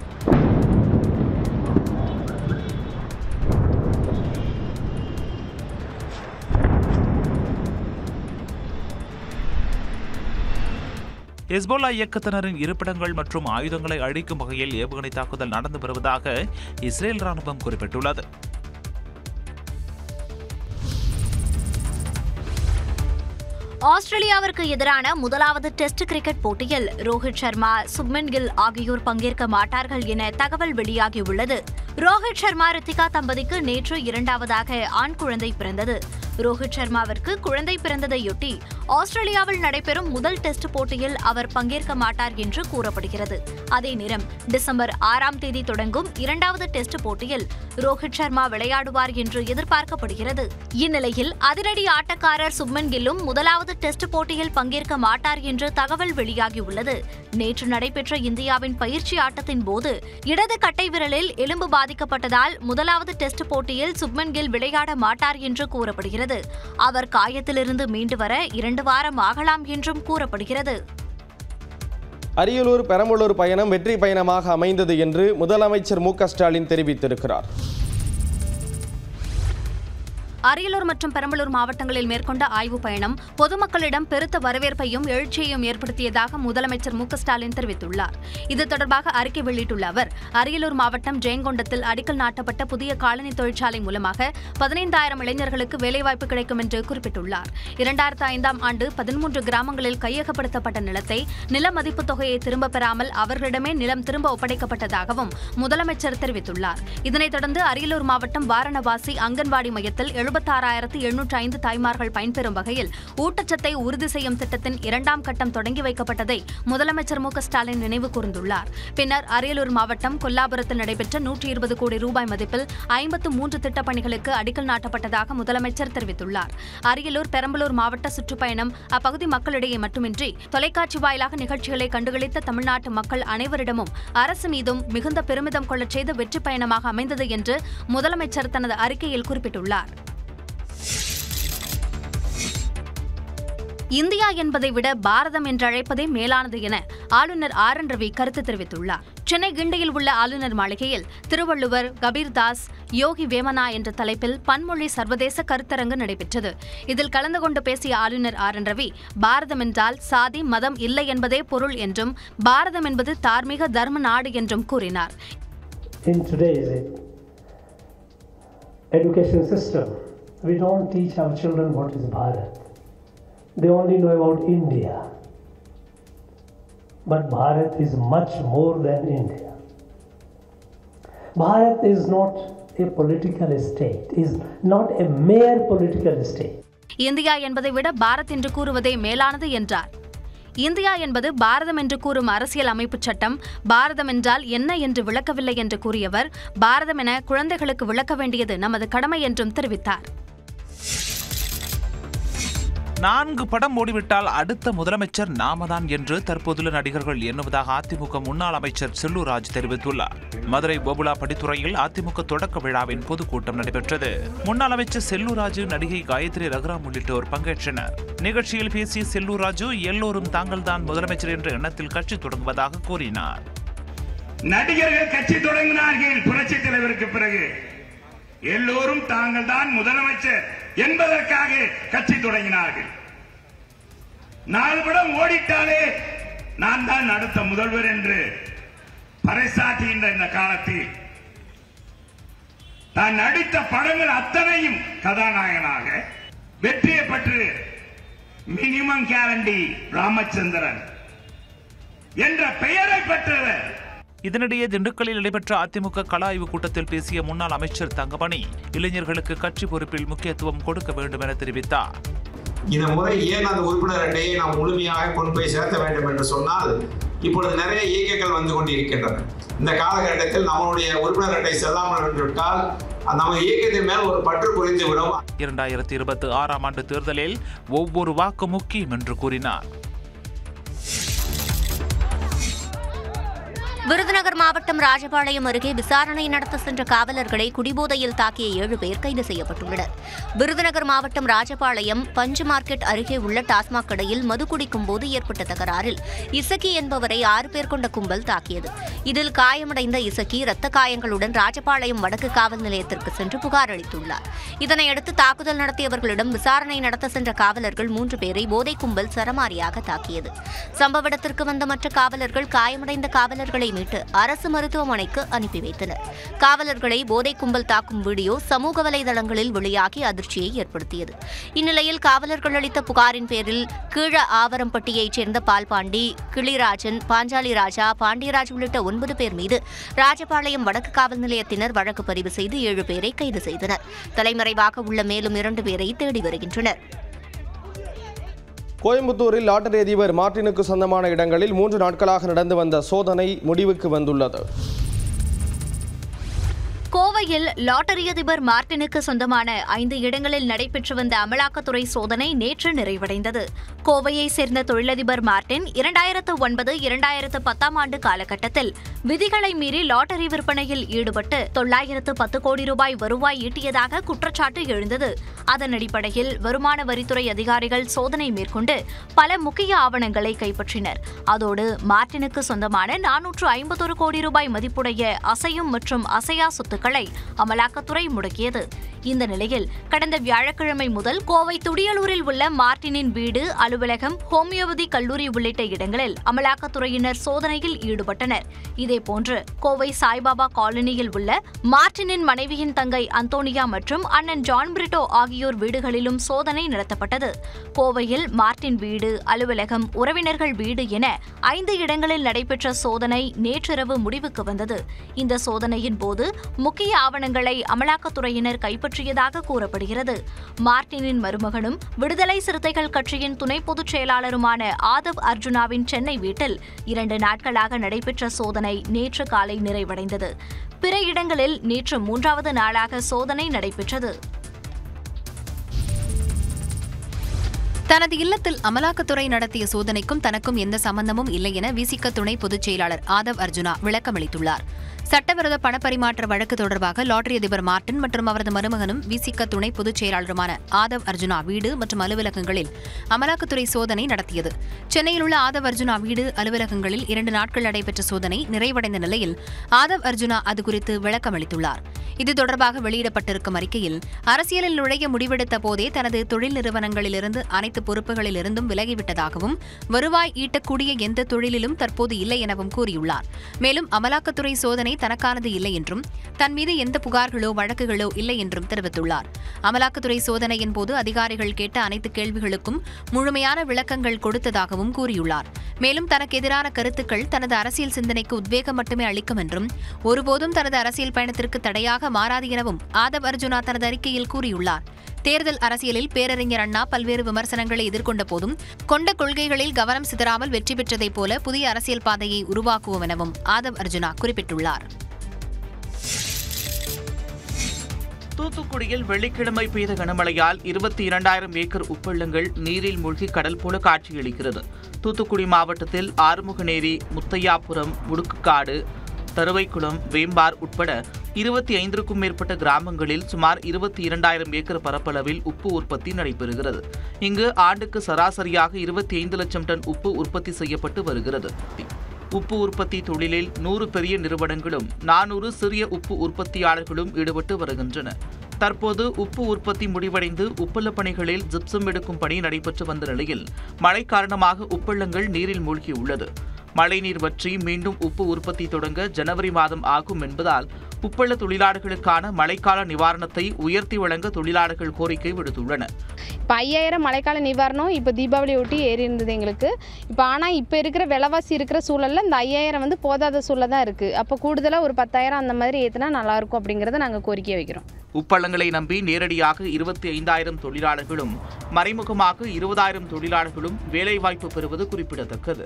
ஹெஸ்போலா இயக்கத்தினரின் இருப்பிடங்கள் மற்றும் ஆயுதங்களை அழிக்கும் வகையில் ஏவுகணை தாக்குதல் நடந்து வருவதாக இஸ்ரேல் ராணுவம் குறிப்பிட்டுள்ளது ஆஸ்திரேலியாவிற்கு எதிரான முதலாவது டெஸ்ட் கிரிக்கெட் போட்டியில் ரோஹித் சர்மா சுப்மன் கில் ஆகியோர் பங்கேற்க மாட்டார்கள் என தகவல் வெளியாகியுள்ளது ரோஹித் சர்மா ரித்திகா தம்பதிக்கு நேற்று இரண்டாவதாக ஆண் குழந்தை பிறந்தது ரோஹித் சர்மாவிற்கு குழந்தை பிறந்ததையொட்டி ஆஸ்திரேலியாவில் நடைபெறும் முதல் டெஸ்ட் போட்டியில் அவர் பங்கேற்க மாட்டார் என்று கூறப்படுகிறது அதே நேரம் டிசம்பர் ஆறாம் தேதி தொடங்கும் இரண்டாவது டெஸ்ட் போட்டியில் ரோஹித் சர்மா விளையாடுவார் என்று எதிர்பார்க்கப்படுகிறது இந்நிலையில் அதிரடி ஆட்டக்காரர் சுப்மன் கில்லும் முதலாவது டெஸ்ட் போட்டியில் பங்கேற்க மாட்டார் என்று தகவல் வெளியாகியுள்ளது நேற்று நடைபெற்ற இந்தியாவின் பயிற்சி ஆட்டத்தின் போது இடது கட்டை விரலில் எலும்பு பாதிக்கப்பட்டதால் முதலாவது டெஸ்ட் போட்டியில் சுப்மன் கில் விளையாட மாட்டார் என்று கூறப்படுகிறது அவர் காயத்திலிருந்து மீண்டு வர இரண்டு வாரம் ஆகலாம் என்றும் கூறப்படுகிறது அரியலூர் பெரம்பலூர் பயணம் வெற்றி பயணமாக அமைந்தது என்று முதலமைச்சர் மு க ஸ்டாலின் தெரிவித்திருக்கிறார் அரியலூர் மற்றும் பெரம்பலூர் மாவட்டங்களில் மேற்கொண்ட ஆய்வுப் பயணம் பொதுமக்களிடம் பெருத்த வரவேற்பையும் எழுச்சியையும் ஏற்படுத்தியதாக முதலமைச்சர் மு க ஸ்டாலின் தெரிவித்துள்ளார் இது தொடர்பாக அறிக்கை வெளியிட்டுள்ள அவர் அரியலூர் மாவட்டம் ஜெயங்கொண்டத்தில் அடிக்கல் நாட்டப்பட்ட புதிய காலனி தொழிற்சாலை மூலமாக பதினைந்தாயிரம் இளைஞர்களுக்கு வேலைவாய்ப்பு கிடைக்கும் என்று குறிப்பிட்டுள்ளார் இரண்டாயிரத்து ஐந்தாம் ஆண்டு பதிமூன்று கிராமங்களில் கையகப்படுத்தப்பட்ட நிலத்தை நில மதிப்பு தொகையை திரும்பப் பெறாமல் அவர்களிடமே நிலம் திரும்ப ஒப்படைக்கப்பட்டதாகவும் முதலமைச்சர் தெரிவித்துள்ளார் இதனைத் தொடர்ந்து அரியலூர் மாவட்டம் வாரணவாசி அங்கன்வாடி மையத்தில் இருபத்தாறாயிரத்து எண்ணூற்று ஐந்து தாய்மார்கள் பயன்பெறும் வகையில் ஊட்டச்சத்தை உறுதி செய்யும் திட்டத்தின் இரண்டாம் கட்டம் தொடங்கி வைக்கப்பட்டதை முதலமைச்சர் மு க ஸ்டாலின் நினைவு கூர்ந்துள்ளார் பின்னர் அரியலூர் மாவட்டம் கொல்லாபுரத்தில் நடைபெற்ற நூற்றி இருபது கோடி ரூபாய் மதிப்பில் ஐம்பத்து மூன்று திட்டப் பணிகளுக்கு அடிக்கல் நாட்டப்பட்டதாக முதலமைச்சர் தெரிவித்துள்ளார் அரியலூர் பெரம்பலூர் மாவட்ட சுற்றுப்பயணம் அப்பகுதி மக்களிடையே மட்டுமின்றி தொலைக்காட்சி வாயிலாக நிகழ்ச்சிகளை கண்டுகளித்த தமிழ்நாட்டு மக்கள் அனைவரிடமும் அரசு மீதும் மிகுந்த பெருமிதம் கொள்ளச் செய்த வெற்றி பயணமாக அமைந்தது என்று முதலமைச்சர் தனது அறிக்கையில் குறிப்பிட்டுள்ளார் இந்தியா என்பதை விட பாரதம் என்றழைப்பதே மேலானது என ஆளுநர் ஆர் என் ரவி கருத்து தெரிவித்துள்ளார் சென்னை கிண்டியில் உள்ள ஆளுநர் மாளிகையில் திருவள்ளுவர் கபீர்தாஸ் யோகி வேமனா என்ற தலைப்பில் பன்மொழி சர்வதேச கருத்தரங்கு நடைபெற்றது இதில் கலந்து கொண்டு பேசிய ஆளுநர் ஆர் என் ரவி பாரதம் என்றால் சாதி மதம் இல்லை என்பதே பொருள் என்றும் பாரதம் என்பது தார்மீக தர்ம நாடு என்றும் கூறினார் in today's education system, we don't teach our children what is Bharat. They only know about India. But Bharat is much more than India. Bharat is not a political state, is not a mere political state. India என்பதை விட பாரத் என்று கூறுவதே மேலானது என்றார் India என்பது பாரதம் என்று கூறும் அரசியல் அமைப்புச் சட்டம் பாரதம் என்றால் என்ன என்று விளக்கவில்லை என்று கூறியவர் பாரதம் என குழந்தைகளுக்கு விளக்க வேண்டியது நமது கடமை என்றும் தெரிவித்தார் நான்கு படம் ஓடிவிட்டால் அடுத்த முதலமைச்சர் நாமதான் என்று தற்போதுள்ள நடிகர்கள் எண்ணுவதாக அதிமுக முன்னாள் அமைச்சர் செல்லூர்ராஜ் தெரிவித்துள்ளார் மதுரை போபுலா படித்துறையில் அதிமுக தொடக்க விழாவின் பொதுக்கூட்டம் நடைபெற்றது முன்னாள் அமைச்சர் செல்லூர்ராஜு நடிகை காயத்ரி ரகுராம் உள்ளிட்டோர் பங்கேற்றனர் நிகழ்ச்சியில் பேசிய செல்லூர்ராஜு எல்லோரும் தாங்கள்தான் முதலமைச்சர் என்ற எண்ணத்தில் கட்சி தொடங்குவதாக கூறினார் நடிகர்கள் கட்சி தொடங்கினார்கள் புரட்சி தலைவருக்கு பிறகு எல்லோரும் தாங்கள் தான் முதலமைச்சர் என்பதற்காக கட்சி தொடங்கினார்கள் நாலு படம் ஓடிட்டாலே நான் தான் அடுத்த முதல்வர் என்று பறைசாற்றுகின்ற இந்த காலத்தில் தான் நடித்த படங்கள் அத்தனையும் கதாநாயகனாக வெற்றியை பெற்று மினிமம் கேரண்டி ராமச்சந்திரன் என்ற பெயரை பெற்றவர் இதனிடையே திண்டுக்கல்லில் நடைபெற்ற அதிமுக கள ஆய்வு கூட்டத்தில் பேசிய முன்னாள் அமைச்சர் தங்கமணி இளைஞர்களுக்கு கட்சி பொறுப்பில் முக்கியத்துவம் கொடுக்க வேண்டும் என தெரிவித்தார் இந்த முறை ஏன் அந்த உறுப்பினர் அட்டையை நாம் முழுமையாக கொண்டு போய் சேர்த்த வேண்டும் என்று சொன்னால் இப்பொழுது நிறைய இயக்கங்கள் வந்து கொண்டிருக்கின்றன இந்த காலகட்டத்தில் நம்மளுடைய உறுப்பினர் அட்டை செல்லாமல் விட்டால் நம்ம இயக்கத்தின் மேல் ஒரு பற்று குறைந்து விடும் இரண்டாயிரத்தி இருபத்தி ஆறாம் ஆண்டு தேர்தலில் ஒவ்வொரு வாக்கு முக்கியம் என்று கூறினார் விருதுநகர் மாவட்டம் ராஜபாளையம் அருகே விசாரணை நடத்த சென்ற காவலர்களை குடிபோதையில் தாக்கிய ஏழு பேர் கைது செய்யப்பட்டுள்ளனர் விருதுநகர் மாவட்டம் ராஜபாளையம் பஞ்சு மார்க்கெட் அருகே உள்ள டாஸ்மாக் கடையில் மது குடிக்கும் போது ஏற்பட்ட தகராறில் இசக்கி என்பவரை ஆறு பேர் கொண்ட கும்பல் தாக்கியது இதில் காயமடைந்த இசக்கி இரத்த காயங்களுடன் ராஜபாளையம் வடக்கு காவல் நிலையத்திற்கு சென்று புகார் அளித்துள்ளார் இதனையடுத்து தாக்குதல் நடத்தியவர்களிடம் விசாரணை நடத்த சென்ற காவலர்கள் மூன்று பேரை போதை கும்பல் சரமாரியாக தாக்கியது சம்பவ இடத்திற்கு வந்த மற்ற காவலர்கள் காயமடைந்த காவலர்களை மீட்டு அரசு மருத்துவமனைக்கு அனுப்பி வைத்தனர் காவலர்களை போதை கும்பல் தாக்கும் வீடியோ சமூக வலைதளங்களில் வெளியாகி அதிர்ச்சியை ஏற்படுத்தியது இந்நிலையில் காவலர்கள் அளித்த புகாரின் பேரில் கீழ ஆவரம்பட்டியைச் சேர்ந்த பால்பாண்டி கிளிராஜன் பாஞ்சாலி ராஜா பாண்டியராஜ் உள்ளிட்ட ஒன்பது பேர் மீது ராஜபாளையம் வடக்கு காவல் நிலையத்தினர் வழக்கு பதிவு செய்து ஏழு பேரை கைது செய்தனர் தலைமறைவாக உள்ள மேலும் இரண்டு பேரை தேடி வருகின்றனர் கோயம்புத்தூரில் லாட்டரி அதிபர் மார்ட்டினுக்கு சொந்தமான இடங்களில் மூன்று நாட்களாக நடந்து வந்த சோதனை முடிவுக்கு வந்துள்ளது கோவையில் லாட்டரி அதிபர் மார்ட்டினுக்கு சொந்தமான ஐந்து இடங்களில் நடைபெற்று வந்த அமலாக்கத்துறை சோதனை நேற்று நிறைவடைந்தது கோவையை சேர்ந்த தொழிலதிபர் மார்ட்டின் இரண்டாயிரத்து ஒன்பது இரண்டாயிரத்து பத்தாம் ஆண்டு காலகட்டத்தில் விதிகளை மீறி லாட்டரி விற்பனையில் ஈடுபட்டு தொள்ளாயிரத்து பத்து கோடி ரூபாய் வருவாய் ஈட்டியதாக குற்றச்சாட்டு எழுந்தது அதன் அடிப்படையில் வருமான வரித்துறை அதிகாரிகள் சோதனை மேற்கொண்டு பல முக்கிய ஆவணங்களை கைப்பற்றினர் அதோடு மார்ட்டினுக்கு சொந்தமான நானூற்று ஐம்பத்தொரு கோடி ரூபாய் மதிப்புடைய அசையும் மற்றும் அசையா சொத்துக்களை அமலாக்கத்துறை முடக்கியது இந்த நிலையில் கடந்த வியாழக்கிழமை முதல் கோவை துடியலூரில் உள்ள மார்ட்டினின் வீடு அலுவலகம் ஹோமியோபதி கல்லூரி உள்ளிட்ட இடங்களில் அமலாக்கத்துறையினர் சோதனையில் ஈடுபட்டனர் இதேபோன்று கோவை சாய்பாபா காலனியில் உள்ள மார்ட்டினின் மனைவியின் தங்கை அந்தோனியா மற்றும் அண்ணன் ஜான் பிரிட்டோ ஆகியோர் வீடுகளிலும் சோதனை நடத்தப்பட்டது கோவையில் மார்ட்டின் வீடு அலுவலகம் உறவினர்கள் வீடு என ஐந்து இடங்களில் நடைபெற்ற சோதனை நேற்றிரவு முடிவுக்கு வந்தது இந்த சோதனையின் போது முக்கிய ஆவணங்களை அமலாக்கத்துறையினர் கைப்பற்றி கைப்பற்றியதாக கூறப்படுகிறது மார்டினின் மருமகனும் விடுதலை சிறுத்தைகள் கட்சியின் துணை பொதுச் செயலாளருமான ஆதவ் அர்ஜுனாவின் சென்னை வீட்டில் இரண்டு நாட்களாக நடைபெற்ற சோதனை நேற்று காலை நிறைவடைந்தது பிற இடங்களில் நேற்று மூன்றாவது நாளாக சோதனை நடைபெற்றது தனது இல்லத்தில் அமலாக்கத்துறை நடத்திய சோதனைக்கும் தனக்கும் எந்த சம்பந்தமும் இல்லை என விசிக துணை பொதுச் செயலாளர் ஆதவ் அர்ஜுனா விளக்கமளித்துள்ளார் சட்டவிரோத பணப்பரிமாற்ற வழக்கு தொடர்பாக லாட்டரி அதிபர் மார்டின் மற்றும் அவரது மருமகனும் விசிக துணை பொதுச் செயலாளருமான ஆதவ் அர்ஜுனா வீடு மற்றும் அலுவலகங்களில் அமலாக்கத்துறை சோதனை நடத்தியது சென்னையில் உள்ள ஆதவ் அர்ஜுனா வீடு அலுவலகங்களில் இரண்டு நாட்கள் நடைபெற்ற சோதனை நிறைவடைந்த நிலையில் ஆதவ் அர்ஜுனா அது குறித்து விளக்கமளித்துள்ளார் இது தொடர்பாக வெளியிடப்பட்டிருக்கும் அறிக்கையில் அரசியலில் நுழைய முடிவெடுத்த போதே தனது தொழில் நிறுவனங்களிலிருந்து அனைத்து பொறுப்புகளிலிருந்தும் விலகிவிட்டதாகவும் வருவாய் ஈட்டக்கூடிய எந்த தொழிலிலும் தற்போது இல்லை எனவும் கூறியுள்ளார் மேலும் அமலாக்கத்துறை சோதனை தனக்கானது இல்லை என்றும் தன் மீது எந்த புகார்களோ வழக்குகளோ இல்லை என்றும் தெரிவித்துள்ளார் அமலாக்கத்துறை சோதனையின் போது அதிகாரிகள் கேட்ட அனைத்து கேள்விகளுக்கும் முழுமையான விளக்கங்கள் கொடுத்ததாகவும் கூறியுள்ளார் மேலும் தனக்கு எதிரான கருத்துக்கள் தனது அரசியல் சிந்தனைக்கு உத்வேகம் மட்டுமே அளிக்கும் என்றும் ஒருபோதும் தனது அரசியல் பயணத்திற்கு தடையாக மாறாது எனவும் ஆதவ் அர்ஜுனா தனது அறிக்கையில் கூறியுள்ளார் தேர்தல் அரசியலில் பேரறிஞர் அண்ணா பல்வேறு விமர்சனங்களை எதிர்கொண்ட போதும் கொண்ட கொள்கைகளில் கவனம் சிதறாமல் வெற்றி பெற்றதைப் போல புதிய அரசியல் பாதையை உருவாக்குவோம் எனவும் ஆதவ் அர்ஜுனா குறிப்பிட்டுள்ளார் தூத்துக்குடியில் வெள்ளிக்கிழமை பெய்த கனமழையால் இருபத்தி இரண்டாயிரம் ஏக்கர் உப்பள்ளங்கள் நீரில் மூழ்கி கடல் போல காட்சியளிக்கிறது தூத்துக்குடி மாவட்டத்தில் ஆறுமுகநேரி முத்தையாபுரம் முடுக்குக்காடு தருவைக்குளம் வேம்பார் உட்பட இருபத்தி ஐந்திற்கும் மேற்பட்ட கிராமங்களில் சுமார் இருபத்தி இரண்டாயிரம் ஏக்கர் பரப்பளவில் உப்பு உற்பத்தி நடைபெறுகிறது இங்கு ஆண்டுக்கு சராசரியாக இருபத்தி ஐந்து லட்சம் டன் உப்பு உற்பத்தி செய்யப்பட்டு வருகிறது உப்பு உற்பத்தி தொழிலில் நூறு பெரிய நிறுவனங்களும் நானூறு சிறிய உப்பு உற்பத்தியாளர்களும் ஈடுபட்டு வருகின்றன தற்போது உப்பு உற்பத்தி முடிவடைந்து உப்பள பணிகளில் ஜிப்சம் எடுக்கும் பணி நடைபெற்று வந்த நிலையில் மழை காரணமாக உப்பள்ளங்கள் நீரில் மூழ்கியுள்ளது மழைநீர் வற்றி மீண்டும் உப்பு உற்பத்தி தொடங்க ஜனவரி மாதம் ஆகும் என்பதால் உப்பள தொழிலாளர்களுக்கான மழைக்கால நிவாரணத்தை உயர்த்தி வழங்க தொழிலாளர்கள் கோரிக்கை விடுத்துள்ளனர் இப்போ ஐயாயிரம் மழைக்கால நிவாரணம் இப்போ தீபாவளி ஒட்டி ஏறி இருந்தது எங்களுக்கு இப்போ ஆனால் இப்போ இருக்கிற விலைவாசி இருக்கிற சூழலில் இந்த ஐயாயிரம் வந்து போதாத சூழல் தான் இருக்குது அப்போ கூடுதலாக ஒரு பத்தாயிரம் அந்த மாதிரி ஏற்றினா நல்லாயிருக்கும் அப்படிங்கிறத நாங்கள் கோரிக்கை வைக்கிறோம் உப்பளங்களை நம்பி நேரடியாக இருபத்தி ஐந்தாயிரம் தொழிலாளர்களும் மறைமுகமாக இருபதாயிரம் தொழிலாளர்களும் வேலைவாய்ப்பு பெறுவது குறிப்பிடத்தக்கது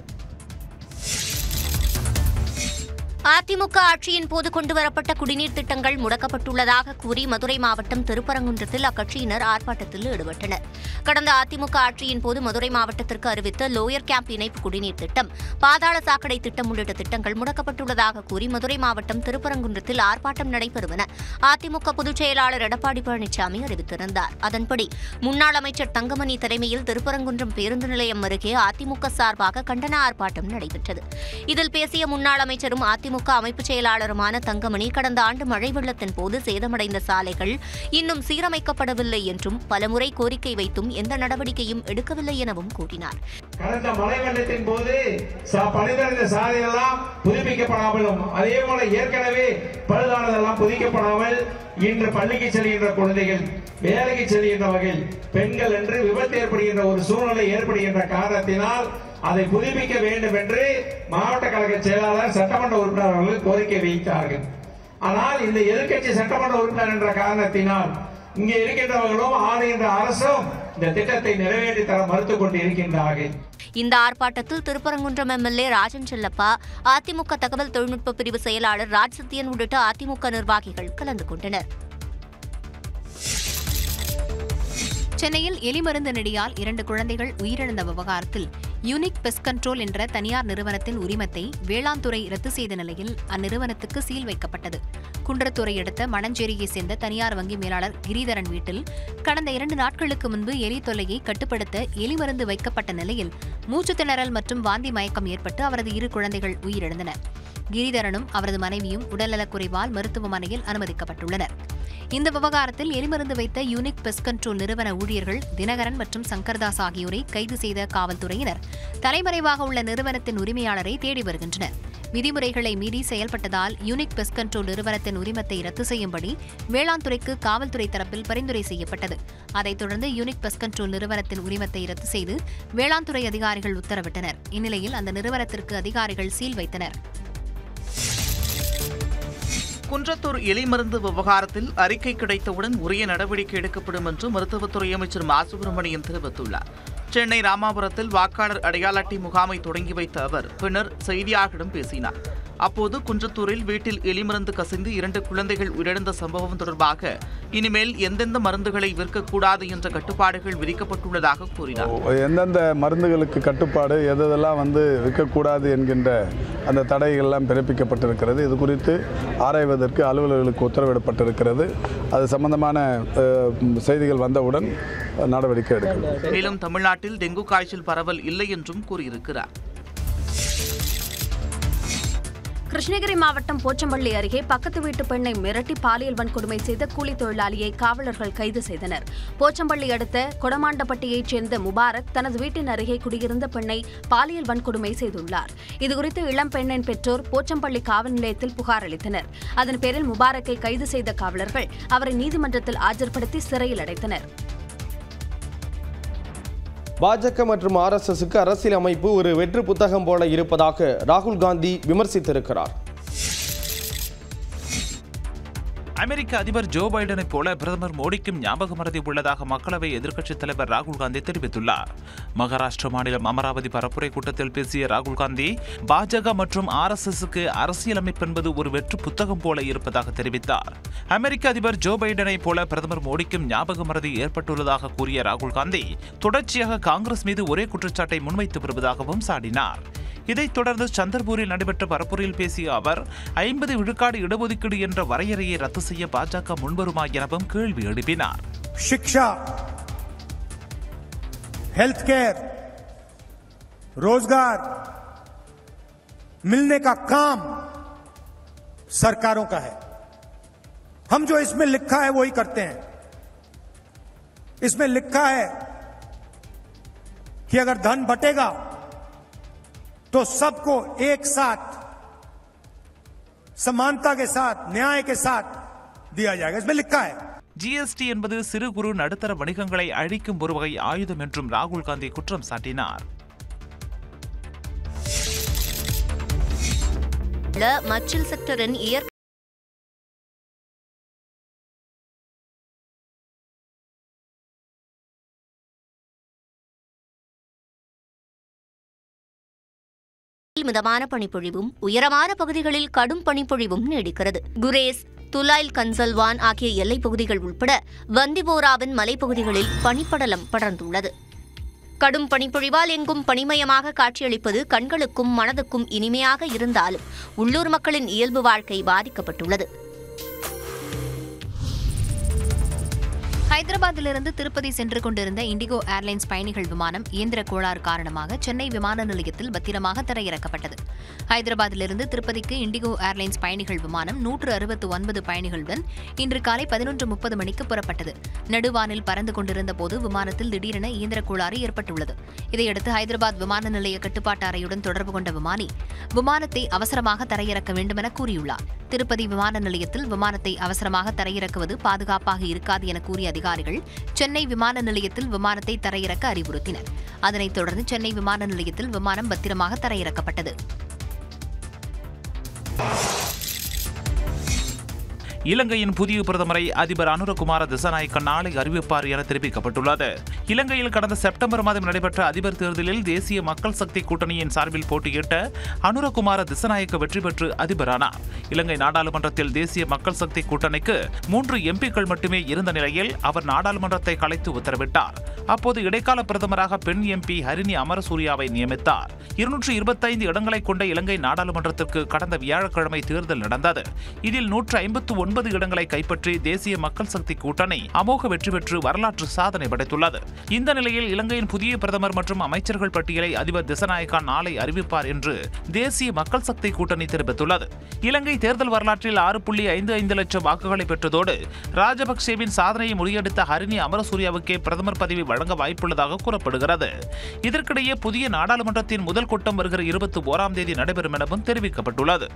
அதிமுக ஆட்சியின் போது கொண்டுவரப்பட்ட குடிநீர் திட்டங்கள் முடக்கப்பட்டுள்ளதாக கூறி மதுரை மாவட்டம் திருப்பரங்குன்றத்தில் அக்கட்சியினர் ஆர்ப்பாட்டத்தில் ஈடுபட்டனர் கடந்த அதிமுக ஆட்சியின் போது மதுரை மாவட்டத்திற்கு அறிவித்த லோயர் கேம்ப் இணைப்பு குடிநீர் திட்டம் பாதாள சாக்கடை திட்டம் உள்ளிட்ட திட்டங்கள் முடக்கப்பட்டுள்ளதாக கூறி மதுரை மாவட்டம் திருப்பரங்குன்றத்தில் ஆர்ப்பாட்டம் நடைபெறும் என அதிமுக பொதுச் செயலாளர் எடப்பாடி பழனிசாமி அறிவித்திருந்தார் அதன்படி முன்னாள் அமைச்சர் தங்கமணி தலைமையில் திருப்பரங்குன்றம் பேருந்து நிலையம் அருகே அதிமுக சார்பாக கண்டன ஆர்ப்பாட்டம் நடைபெற்றது இதில் பேசிய முன்னாள் அமைச்சரும் அதிமுக அமைப்புச் செயலாளருமான தங்கமணி கடந்த ஆண்டு மழை வெள்ளத்தின் போது சேதமடைந்த சாலைகள் இன்னும் சீரமைக்கப்படவில்லை என்றும் பலமுறை கோரிக்கை வைத்தும் எந்த நடவடிக்கையும் எடுக்கவில்லை எனவும் கூறினார் கடந்த மழை வெள்ளத்தின் போது சா- பழுதடைந்த சாலையெல்லாம் புதுப்பிக்கப்படாமலும் அதே போல ஏற்கனவே பழுதானதெல்லாம் புதுப்பிக்கப்படாமல் இன்று பள்ளிக்கு செல்கின்ற குழந்தைகள் வேலைக்கு செல்கின்ற வகையில் பெண்கள் என்று விபத்து ஏற்படுகின்ற ஒரு சூழ்நிலை ஏற்படுகின்ற காரணத்தினால் அதை புதுப்பிக்க வேண்டும் என்று மாவட்ட கழக செயலாளர் சட்டமன்ற உறுப்பினர் அவர்கள் கோரிக்கை வைத்தார்கள் ஆனால் இந்த எதிர்க்கட்சி சட்டமன்ற உறுப்பினர் என்ற காரணத்தினால் இங்கே இருக்கின்றவர்களும் ஆளுகின்ற அரசும் இந்த திட்டத்தை நிறைவேற்றி தர மறுத்துக் கொண்டு இருக்கின்றார்கள் இந்த ஆர்ப்பாட்டத்தில் திருப்பரங்குன்றம் எம்எல்ஏ ராஜன் செல்லப்பா அதிமுக தகவல் தொழில்நுட்ப பிரிவு செயலாளர் ராஜ் சத்யன் உள்ளிட்ட அதிமுக நிர்வாகிகள் கலந்து கொண்டனர் சென்னையில் எலிமருந்து நெடியால் இரண்டு குழந்தைகள் உயிரிழந்த விவகாரத்தில் யூனிக் பெஸ்ட் கண்ட்ரோல் என்ற தனியார் நிறுவனத்தின் உரிமத்தை வேளாண் துறை ரத்து செய்த நிலையில் அந்நிறுவனத்துக்கு சீல் வைக்கப்பட்டது குன்றத்துறை அடுத்த மணஞ்சேரியை சேர்ந்த தனியார் வங்கி மேலாளர் கிரிதரன் வீட்டில் கடந்த இரண்டு நாட்களுக்கு முன்பு எலி தொல்லையை கட்டுப்படுத்த எலி மருந்து வைக்கப்பட்ட நிலையில் மூச்சுத் திணறல் மற்றும் வாந்தி மயக்கம் ஏற்பட்டு அவரது இரு குழந்தைகள் உயிரிழந்தனர் கிரிதரனும் அவரது மனைவியும் உடல்நலக்குறைவால் மருத்துவமனையில் அனுமதிக்கப்பட்டுள்ளனர் இந்த விவகாரத்தில் எலிமருந்து வைத்த யூனிக் பெஸ்ட் கண்ட்ரோல் நிறுவன ஊழியர்கள் தினகரன் மற்றும் சங்கர்தாஸ் ஆகியோரை கைது செய்த காவல்துறையினர் தலைமறைவாக உள்ள நிறுவனத்தின் உரிமையாளரை தேடி வருகின்றனர் விதிமுறைகளை மீறி செயல்பட்டதால் யூனிக் பெஸ்ட் கண்ட்ரோல் நிறுவனத்தின் உரிமத்தை ரத்து செய்யும்படி வேளாண் துறைக்கு காவல்துறை தரப்பில் பரிந்துரை செய்யப்பட்டது அதைத் தொடர்ந்து யூனிக் பெஸ்ட் கண்ட்ரோல் நிறுவனத்தின் உரிமத்தை ரத்து செய்து வேளாண் துறை அதிகாரிகள் உத்தரவிட்டனர் இந்நிலையில் அந்த நிறுவனத்திற்கு அதிகாரிகள் சீல் வைத்தனர் குன்றத்தூர் எலிமருந்து விவகாரத்தில் அறிக்கை கிடைத்தவுடன் உரிய நடவடிக்கை எடுக்கப்படும் என்று மருத்துவத்துறை அமைச்சர் மா சுப்பிரமணியன் தெரிவித்துள்ளார் சென்னை ராமாபுரத்தில் வாக்காளர் அடையாள அட்டை முகாமை தொடங்கி வைத்த அவர் பின்னர் செய்தியாளர்களிடம் பேசினார் அப்போது குன்றத்தூரில் வீட்டில் எலிமருந்து கசிந்து இரண்டு குழந்தைகள் உயிரிழந்த சம்பவம் தொடர்பாக இனிமேல் எந்தெந்த மருந்துகளை விற்கக்கூடாது என்ற கட்டுப்பாடுகள் விதிக்கப்பட்டுள்ளதாக கூறினார் எந்தெந்த மருந்துகளுக்கு கட்டுப்பாடு எதெல்லாம் வந்து விற்கக்கூடாது என்கின்ற அந்த தடைகள்லாம் பிறப்பிக்கப்பட்டிருக்கிறது இது குறித்து ஆராய்வதற்கு அலுவலர்களுக்கு உத்தரவிடப்பட்டிருக்கிறது அது சம்பந்தமான அஹ், செய்திகள் வந்தவுடன் நடவடிக்கை எடுக்கப்படும் மேலும் தமிழ்நாட்டில் டெங்கு காய்ச்சல் பரவல் இல்லை என்றும் கூறியிருக்கிறார் கிருஷ்ணகிரி மாவட்டம் போச்சம்பள்ளி அருகே பக்கத்து வீட்டு பெண்ணை மிரட்டி பாலியல் வன்கொடுமை செய்த கூலி தொழிலாளியை காவலர்கள் கைது செய்தனர் போச்சம்பள்ளி அடுத்த கொடமாண்டப்பட்டியைச் சேர்ந்த முபாரக் தனது வீட்டின் அருகே குடியிருந்த பெண்ணை பாலியல் வன்கொடுமை செய்துள்ளார் இதுகுறித்து இளம் பெண்ணின் பெற்றோர் போச்சம்பள்ளி காவல் நிலையத்தில் புகார் அளித்தனர் அதன் பேரில் முபாரக்கை கைது செய்த காவலர்கள் அவரை நீதிமன்றத்தில் ஆஜர்படுத்தி சிறையில் அடைத்தனர் பாஜக மற்றும் ஆர்எஸ்எஸ்க்கு அரசியல் அமைப்பு ஒரு வெற்று புத்தகம் போல இருப்பதாக ராகுல் காந்தி விமர்சித்திருக்கிறார் அமெரிக்க அதிபர் ஜோ பைடனைப் போல பிரதமர் மோடிக்கும் ஞாபக மறதி உள்ளதாக மக்களவை எதிர்க்கட்சித் தலைவர் ராகுல் காந்தி தெரிவித்துள்ளார் மகாராஷ்டிர மாநிலம் அமராவதி பரப்புரை கூட்டத்தில் பேசிய ராகுல் காந்தி பாஜக மற்றும் ஆர்எஸ்எஸ்க்கு அரசியலமைப்பு என்பது ஒரு வெற்று புத்தகம் போல இருப்பதாக தெரிவித்தார் அமெரிக்க அதிபர் ஜோ பைடனைப் போல பிரதமர் மோடிக்கும் ஞாபக மறதி ஏற்பட்டுள்ளதாக கூறிய ராகுல் காந்தி தொடர்ச்சியாக காங்கிரஸ் மீது ஒரே குற்றச்சாட்டை முன்வைத்து வருவதாகவும் சாடினார் இதைத் தொடர்ந்து சந்தர்பூரில் நடைபெற்ற பரப்புரையில் பேசிய அவர் ஐம்பது விழுக்காடு இடஒதுக்கீடு என்ற வரையறையை ரத்து செய்ய பாஜக முன்வருமா எனவும் கேள்வி எழுப்பினார் शिक्षा हेल्थ केयर रोजगार मिलने का काम सरकारों का है हम जो इसमें लिखा है वही करते हैं इसमें लिखा है कि अगर धन बटेगा तो सबको एक साथ समानता के साथ न्याय के साथ दिया जाएगा इसमें लिखा है ஜிஎஸ்டி என்பது சிறு குறு நடுத்தர வணிகங்களை அழிக்கும் ஒரு வகை ஆயுதம் என்றும் ராகுல் காந்தி குற்றம் சாட்டினார் மச்சில் செக்டரின் இயற்கை மிதமான பனிப்பொழிவும் உயரமான பகுதிகளில் கடும் பனிப்பொழிவும் நீடிக்கிறது குரேஸ் துலாயில் கன்சல்வான் ஆகிய எல்லைப் பகுதிகள் உட்பட வந்திபோராவின் மலைப்பகுதிகளில் பனிப்படலம் படர்ந்துள்ளது கடும் பனிப்பொழிவால் எங்கும் பனிமயமாக காட்சியளிப்பது கண்களுக்கும் மனதுக்கும் இனிமையாக இருந்தாலும் உள்ளூர் மக்களின் இயல்பு வாழ்க்கை பாதிக்கப்பட்டுள்ளது ஹைதராபாத்திலிருந்து திருப்பதி சென்று கொண்டிருந்த இண்டிகோ ஏர்லைன்ஸ் பயணிகள் விமானம் இயந்திர கோளாறு காரணமாக சென்னை விமான நிலையத்தில் பத்திரமாக தரையிறக்கப்பட்டது ஹைதராபாத்திலிருந்து திருப்பதிக்கு இண்டிகோ ஏர்லைன்ஸ் பயணிகள் விமானம் நூற்று அறுபத்து ஒன்பது பயணிகளுடன் இன்று காலை பதினொன்று முப்பது மணிக்கு புறப்பட்டது நடுவானில் பறந்து கொண்டிருந்த போது விமானத்தில் திடீரென இயந்திர கோளாறு ஏற்பட்டுள்ளது இதையடுத்து ஹைதராபாத் விமான நிலைய கட்டுப்பாட்டு அறையுடன் தொடர்பு கொண்ட விமானி விமானத்தை அவசரமாக தரையிறக்க வேண்டுமென கூறியுள்ளார் திருப்பதி விமான நிலையத்தில் விமானத்தை அவசரமாக தரையிறக்குவது பாதுகாப்பாக இருக்காது என கூறிய அதிகாரிகள் சென்னை விமான நிலையத்தில் விமானத்தை தரையிறக்க அறிவுறுத்தினர் அதனைத் தொடர்ந்து சென்னை விமான நிலையத்தில் விமானம் பத்திரமாக தரையிறக்கப்பட்டது இலங்கையின் புதிய பிரதமரை அதிபர் அனுரகுமார திசநாயக்க நாளை அறிவிப்பார் என தெரிவிக்கப்பட்டுள்ளது இலங்கையில் கடந்த செப்டம்பர் மாதம் நடைபெற்ற அதிபர் தேர்தலில் தேசிய மக்கள் சக்தி கூட்டணியின் சார்பில் போட்டியிட்ட அனுரகுமார திசநாயக்க வெற்றி பெற்று அதிபரானார் இலங்கை நாடாளுமன்றத்தில் தேசிய மக்கள் சக்தி கூட்டணிக்கு மூன்று எம்பிக்கள் மட்டுமே இருந்த நிலையில் அவர் நாடாளுமன்றத்தை கலைத்து உத்தரவிட்டார் அப்போது இடைக்கால பிரதமராக பெண் எம்பி ஹரிணி அமரசூரியாவை நியமித்தார் இருநூற்று இருபத்தைந்து இடங்களை கொண்ட இலங்கை நாடாளுமன்றத்திற்கு கடந்த வியாழக்கிழமை தேர்தல் நடந்தது இதில் நூற்று ஐம்பத்து ஒன்பது இடங்களை கைப்பற்றி தேசிய மக்கள் சக்தி கூட்டணி அமோக வெற்றி பெற்று வரலாற்று சாதனை படைத்துள்ளது இந்த நிலையில் இலங்கையின் புதிய பிரதமர் மற்றும் அமைச்சர்கள் பட்டியலை அதிபர் திசநாயக்கா நாளை அறிவிப்பார் என்று தேசிய மக்கள் சக்தி கூட்டணி தெரிவித்துள்ளது இலங்கை தேர்தல் வரலாற்றில் ஆறு புள்ளி ஐந்து ஐந்து லட்சம் வாக்குகளை பெற்றதோடு ராஜபக்சேவின் சாதனையை முறியடித்த ஹரிணி அமரசூரியாவுக்கே பிரதமர் பதவி வழங்க வாய்ப்புள்ளதாக கூறப்படுகிறது இதற்கிடையே புதிய நாடாளுமன்றத்தின் முதல் கூட்டம் வருகிற இருபத்தி ஓராம் தேதி நடைபெறும் எனவும் தெரிவிக்கப்பட்டுள்ளது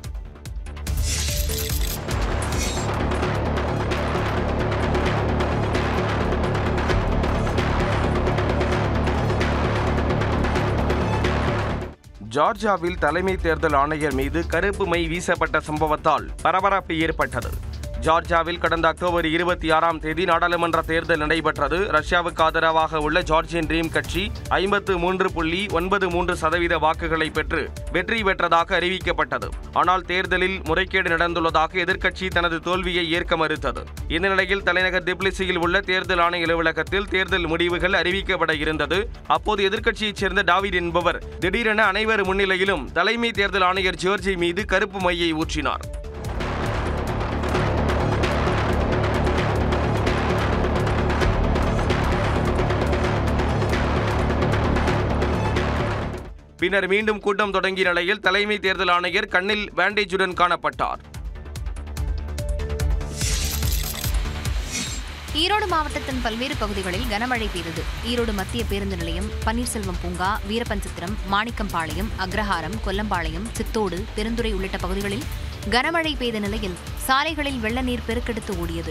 ஜார்ஜியாவில் தலைமை தேர்தல் ஆணையர் மீது கருப்பு மை வீசப்பட்ட சம்பவத்தால் பரபரப்பு ஏற்பட்டது ஜார்ஜியாவில் கடந்த அக்டோபர் இருபத்தி ஆறாம் தேதி நாடாளுமன்ற தேர்தல் நடைபெற்றது ரஷ்யாவுக்கு ஆதரவாக உள்ள ஜார்ஜியன் ட்ரீம் கட்சி ஐம்பத்து மூன்று புள்ளி ஒன்பது மூன்று சதவீத வாக்குகளை பெற்று வெற்றி பெற்றதாக அறிவிக்கப்பட்டது ஆனால் தேர்தலில் முறைகேடு நடந்துள்ளதாக எதிர்க்கட்சி தனது தோல்வியை ஏற்க மறுத்தது இந்த நிலையில் தலைநகர் டிப்லிசியில் உள்ள தேர்தல் ஆணைய அலுவலகத்தில் தேர்தல் முடிவுகள் அறிவிக்கப்பட இருந்தது அப்போது எதிர்க்கட்சியைச் சேர்ந்த டாவிட் என்பவர் திடீரென அனைவர் முன்னிலையிலும் தலைமை தேர்தல் ஆணையர் ஜோர்ஜி மீது கருப்பு மையை ஊற்றினார் பின்னர் மீண்டும் கூட்டம் தொடங்கிய நிலையில் தலைமை தேர்தல் ஆணையர் கண்ணில் பேண்டேஜுடன் காணப்பட்டார் ஈரோடு மாவட்டத்தின் பல்வேறு பகுதிகளில் கனமழை பெய்தது ஈரோடு மத்திய பேருந்து நிலையம் பன்னீர்செல்வம் பூங்கா வீரபஞ்சித்திரம் மாணிக்கம்பாளையம் அக்ரஹாரம் கொல்லம்பாளையம் சித்தோடு பெருந்துறை உள்ளிட்ட பகுதிகளில் கனமழை பெய்த நிலையில் சாலைகளில் வெள்ள நீர் பெருக்கெடுத்து ஓடியது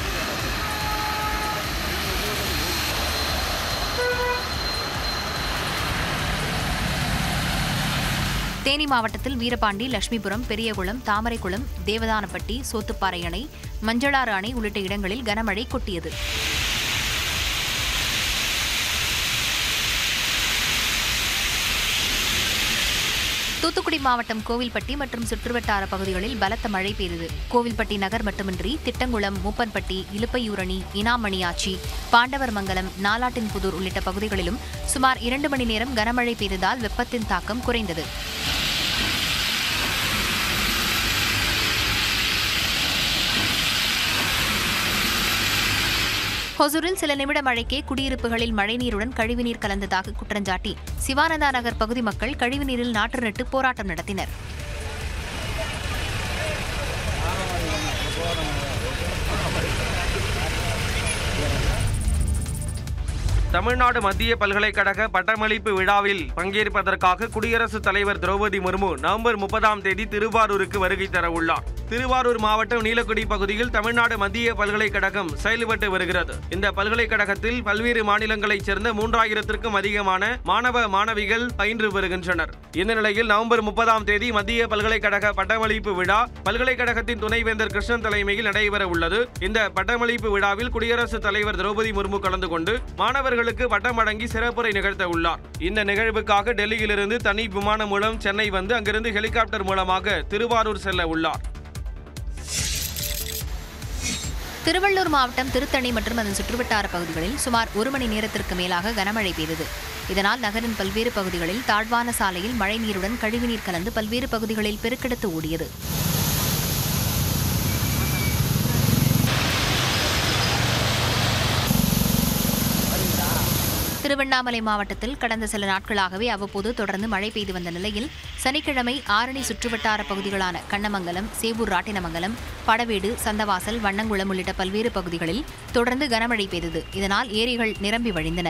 தேனி மாவட்டத்தில் வீரபாண்டி லட்சுமிபுரம் பெரியகுளம் தாமரைக்குளம் தேவதானப்பட்டி சோத்துப்பாறை அணை மஞ்சளாறு அணை உள்ளிட்ட இடங்களில் கனமழை கொட்டியது தூத்துக்குடி மாவட்டம் கோவில்பட்டி மற்றும் சுற்றுவட்டார பகுதிகளில் பலத்த மழை பெய்தது கோவில்பட்டி நகர் மட்டுமின்றி திட்டங்குளம் மூப்பன்பட்டி இலுப்பையூரணி இனாமணியாச்சி பாண்டவர் மங்கலம் நாலாட்டின்புதூர் உள்ளிட்ட பகுதிகளிலும் சுமார் இரண்டு மணி நேரம் கனமழை பெய்ததால் வெப்பத்தின் தாக்கம் குறைந்தது ஹொசூரில் சில நிமிட மழைக்கே குடியிருப்புகளில் மழைநீருடன் கழிவுநீர் கலந்ததாக குற்றஞ்சாட்டி சிவானந்தா நகர் பகுதி மக்கள் கழிவுநீரில் நாற்று நட்டு போராட்டம் நடத்தினர் தமிழ்நாடு மத்திய பல்கலைக்கழக பட்டமளிப்பு விழாவில் பங்கேற்பதற்காக குடியரசுத் தலைவர் திரௌபதி முர்மு நவம்பர் முப்பதாம் தேதி திருவாரூருக்கு வருகை தர உள்ளார் திருவாரூர் மாவட்டம் நீலக்குடி பகுதியில் தமிழ்நாடு மத்திய பல்கலைக்கழகம் செயல்பட்டு வருகிறது இந்த பல்கலைக்கழகத்தில் பல்வேறு மாநிலங்களைச் சேர்ந்த மூன்றாயிரத்திற்கும் அதிகமான மாணவ மாணவிகள் பயின்று வருகின்றனர் இந்த நிலையில் நவம்பர் முப்பதாம் தேதி மத்திய பல்கலைக்கழக பட்டமளிப்பு விழா பல்கலைக்கழகத்தின் துணைவேந்தர் கிருஷ்ணன் தலைமையில் நடைபெற உள்ளது இந்த பட்டமளிப்பு விழாவில் குடியரசுத் தலைவர் திரௌபதி முர்மு கலந்து கொண்டு மாணவர்களுக்கு பட்டம் வழங்கி சிறப்புரை நிகழ்த்த உள்ளார் இந்த நிகழ்வுக்காக டெல்லியிலிருந்து தனி விமானம் மூலம் சென்னை வந்து அங்கிருந்து ஹெலிகாப்டர் மூலமாக திருவாரூர் செல்ல உள்ளார் திருவள்ளூர் மாவட்டம் திருத்தணி மற்றும் அதன் சுற்றுவட்டார பகுதிகளில் சுமார் ஒரு மணி நேரத்திற்கு மேலாக கனமழை பெய்தது இதனால் நகரின் பல்வேறு பகுதிகளில் தாழ்வான சாலையில் மழைநீருடன் கழிவுநீர் கலந்து பல்வேறு பகுதிகளில் பெருக்கெடுத்து ஓடியது திருவண்ணாமலை மாவட்டத்தில் கடந்த சில நாட்களாகவே அவ்வப்போது தொடர்ந்து மழை பெய்து வந்த நிலையில் சனிக்கிழமை ஆரணி சுற்றுவட்டார பகுதிகளான கண்ணமங்கலம் சேவூர் ராட்டினமங்கலம் படவேடு சந்தவாசல் வண்ணங்குளம் உள்ளிட்ட பல்வேறு பகுதிகளில் தொடர்ந்து கனமழை பெய்தது இதனால் ஏரிகள் நிரம்பி வழிந்தன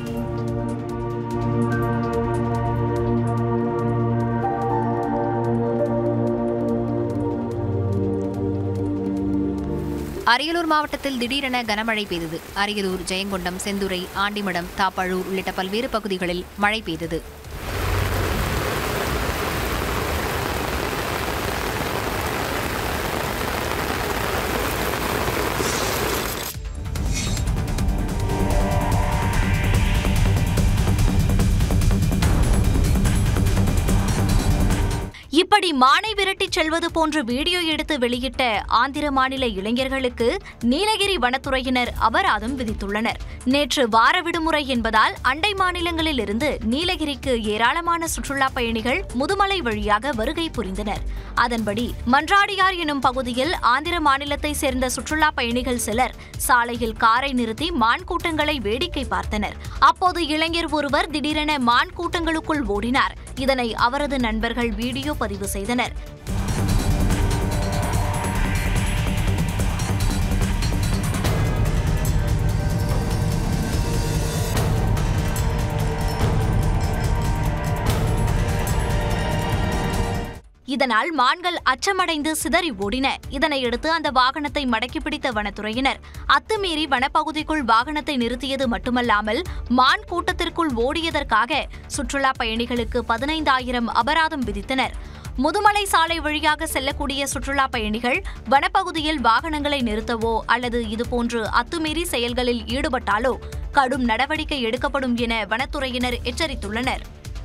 அரியலூர் மாவட்டத்தில் திடீரென கனமழை பெய்தது அரியலூர் ஜெயங்கொண்டம் செந்துறை ஆண்டிமடம் தாப்பழூர் உள்ளிட்ட பல்வேறு பகுதிகளில் மழை பெய்தது இப்படி மானை விரட்டிச் செல்வது போன்ற வீடியோ எடுத்து வெளியிட்ட ஆந்திர மாநில இளைஞர்களுக்கு நீலகிரி வனத்துறையினர் அபராதம் விதித்துள்ளனர் நேற்று வார விடுமுறை என்பதால் அண்டை மாநிலங்களில் இருந்து நீலகிரிக்கு ஏராளமான சுற்றுலா பயணிகள் முதுமலை வழியாக வருகை புரிந்தனர் அதன்படி மன்றாடியார் எனும் பகுதியில் ஆந்திர மாநிலத்தை சேர்ந்த சுற்றுலா பயணிகள் சிலர் சாலையில் காரை நிறுத்தி மான் கூட்டங்களை வேடிக்கை பார்த்தனர் அப்போது இளைஞர் ஒருவர் திடீரென மான் கூட்டங்களுக்குள் ஓடினார் இதனை அவரது நண்பர்கள் வீடியோ பதிவு செய்தனர் இதனால் மான்கள் அச்சமடைந்து சிதறி ஓடின இதனையடுத்து அந்த வாகனத்தை மடக்கி பிடித்த வனத்துறையினர் அத்துமீறி வனப்பகுதிக்குள் வாகனத்தை நிறுத்தியது மட்டுமல்லாமல் மான் கூட்டத்திற்குள் ஓடியதற்காக சுற்றுலா பயணிகளுக்கு பதினைந்தாயிரம் அபராதம் விதித்தனர் முதுமலை சாலை வழியாக செல்லக்கூடிய சுற்றுலா பயணிகள் வனப்பகுதியில் வாகனங்களை நிறுத்தவோ அல்லது இதுபோன்று அத்துமீறி செயல்களில் ஈடுபட்டாலோ கடும் நடவடிக்கை எடுக்கப்படும் என வனத்துறையினர் எச்சரித்துள்ளனர்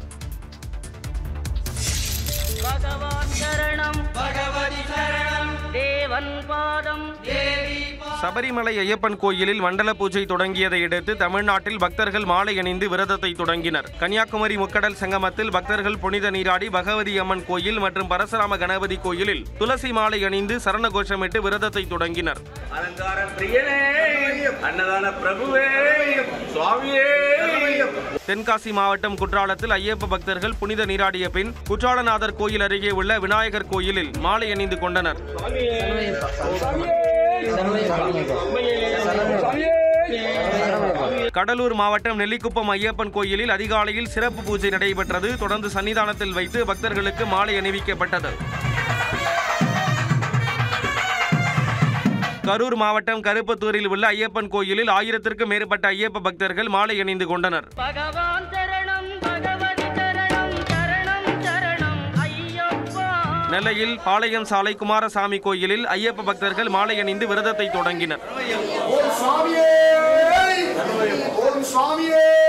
சபரிமலை ஐயப்பன் கோயிலில் மண்டல பூஜை தொடங்கியதை அடுத்து தமிழ்நாட்டில் பக்தர்கள் மாலை அணிந்து விரதத்தை தொடங்கினர் கன்னியாகுமரி முக்கடல் சங்கமத்தில் பக்தர்கள் புனித நீராடி பகவதி அம்மன் கோயில் மற்றும் பரசுராம கணபதி கோயிலில் துளசி மாலை அணிந்து சரண கோஷமிட்டு விரதத்தை தொடங்கினர் அலங்கார பிரியனே அன்னதான பிரபுவே சுவாமியே தென்காசி மாவட்டம் குற்றாலத்தில் ஐயப்ப பக்தர்கள் புனித நீராடிய பின் குற்றாலநாதர் கோயில் அருகே உள்ள விநாயகர் கோயிலில் மாலை அணிந்து கொண்டனர் கடலூர் மாவட்டம் நெல்லிக்குப்பம் ஐயப்பன் கோயிலில் அதிகாலையில் சிறப்பு பூஜை நடைபெற்றது தொடர்ந்து சன்னிதானத்தில் வைத்து பக்தர்களுக்கு மாலை அணிவிக்கப்பட்டது கரூர் மாவட்டம் கருப்பத்தூரில் உள்ள ஐயப்பன் கோயிலில் ஆயிரத்திற்கும் மேற்பட்ட ஐயப்ப பக்தர்கள் மாலை அணிந்து கொண்டனர் பகவான் சரணம் பகவதி சரணம் சரணம் சரணம் ஐயப்பா நெல்லையில் பாளையம் சாலை குமாரசாமி கோயிலில் ஐயப்ப பக்தர்கள் மாலை அணிந்து விரதத்தை தொடங்கினர் ஓம் சுவாமியே ஓம் சுவாமியே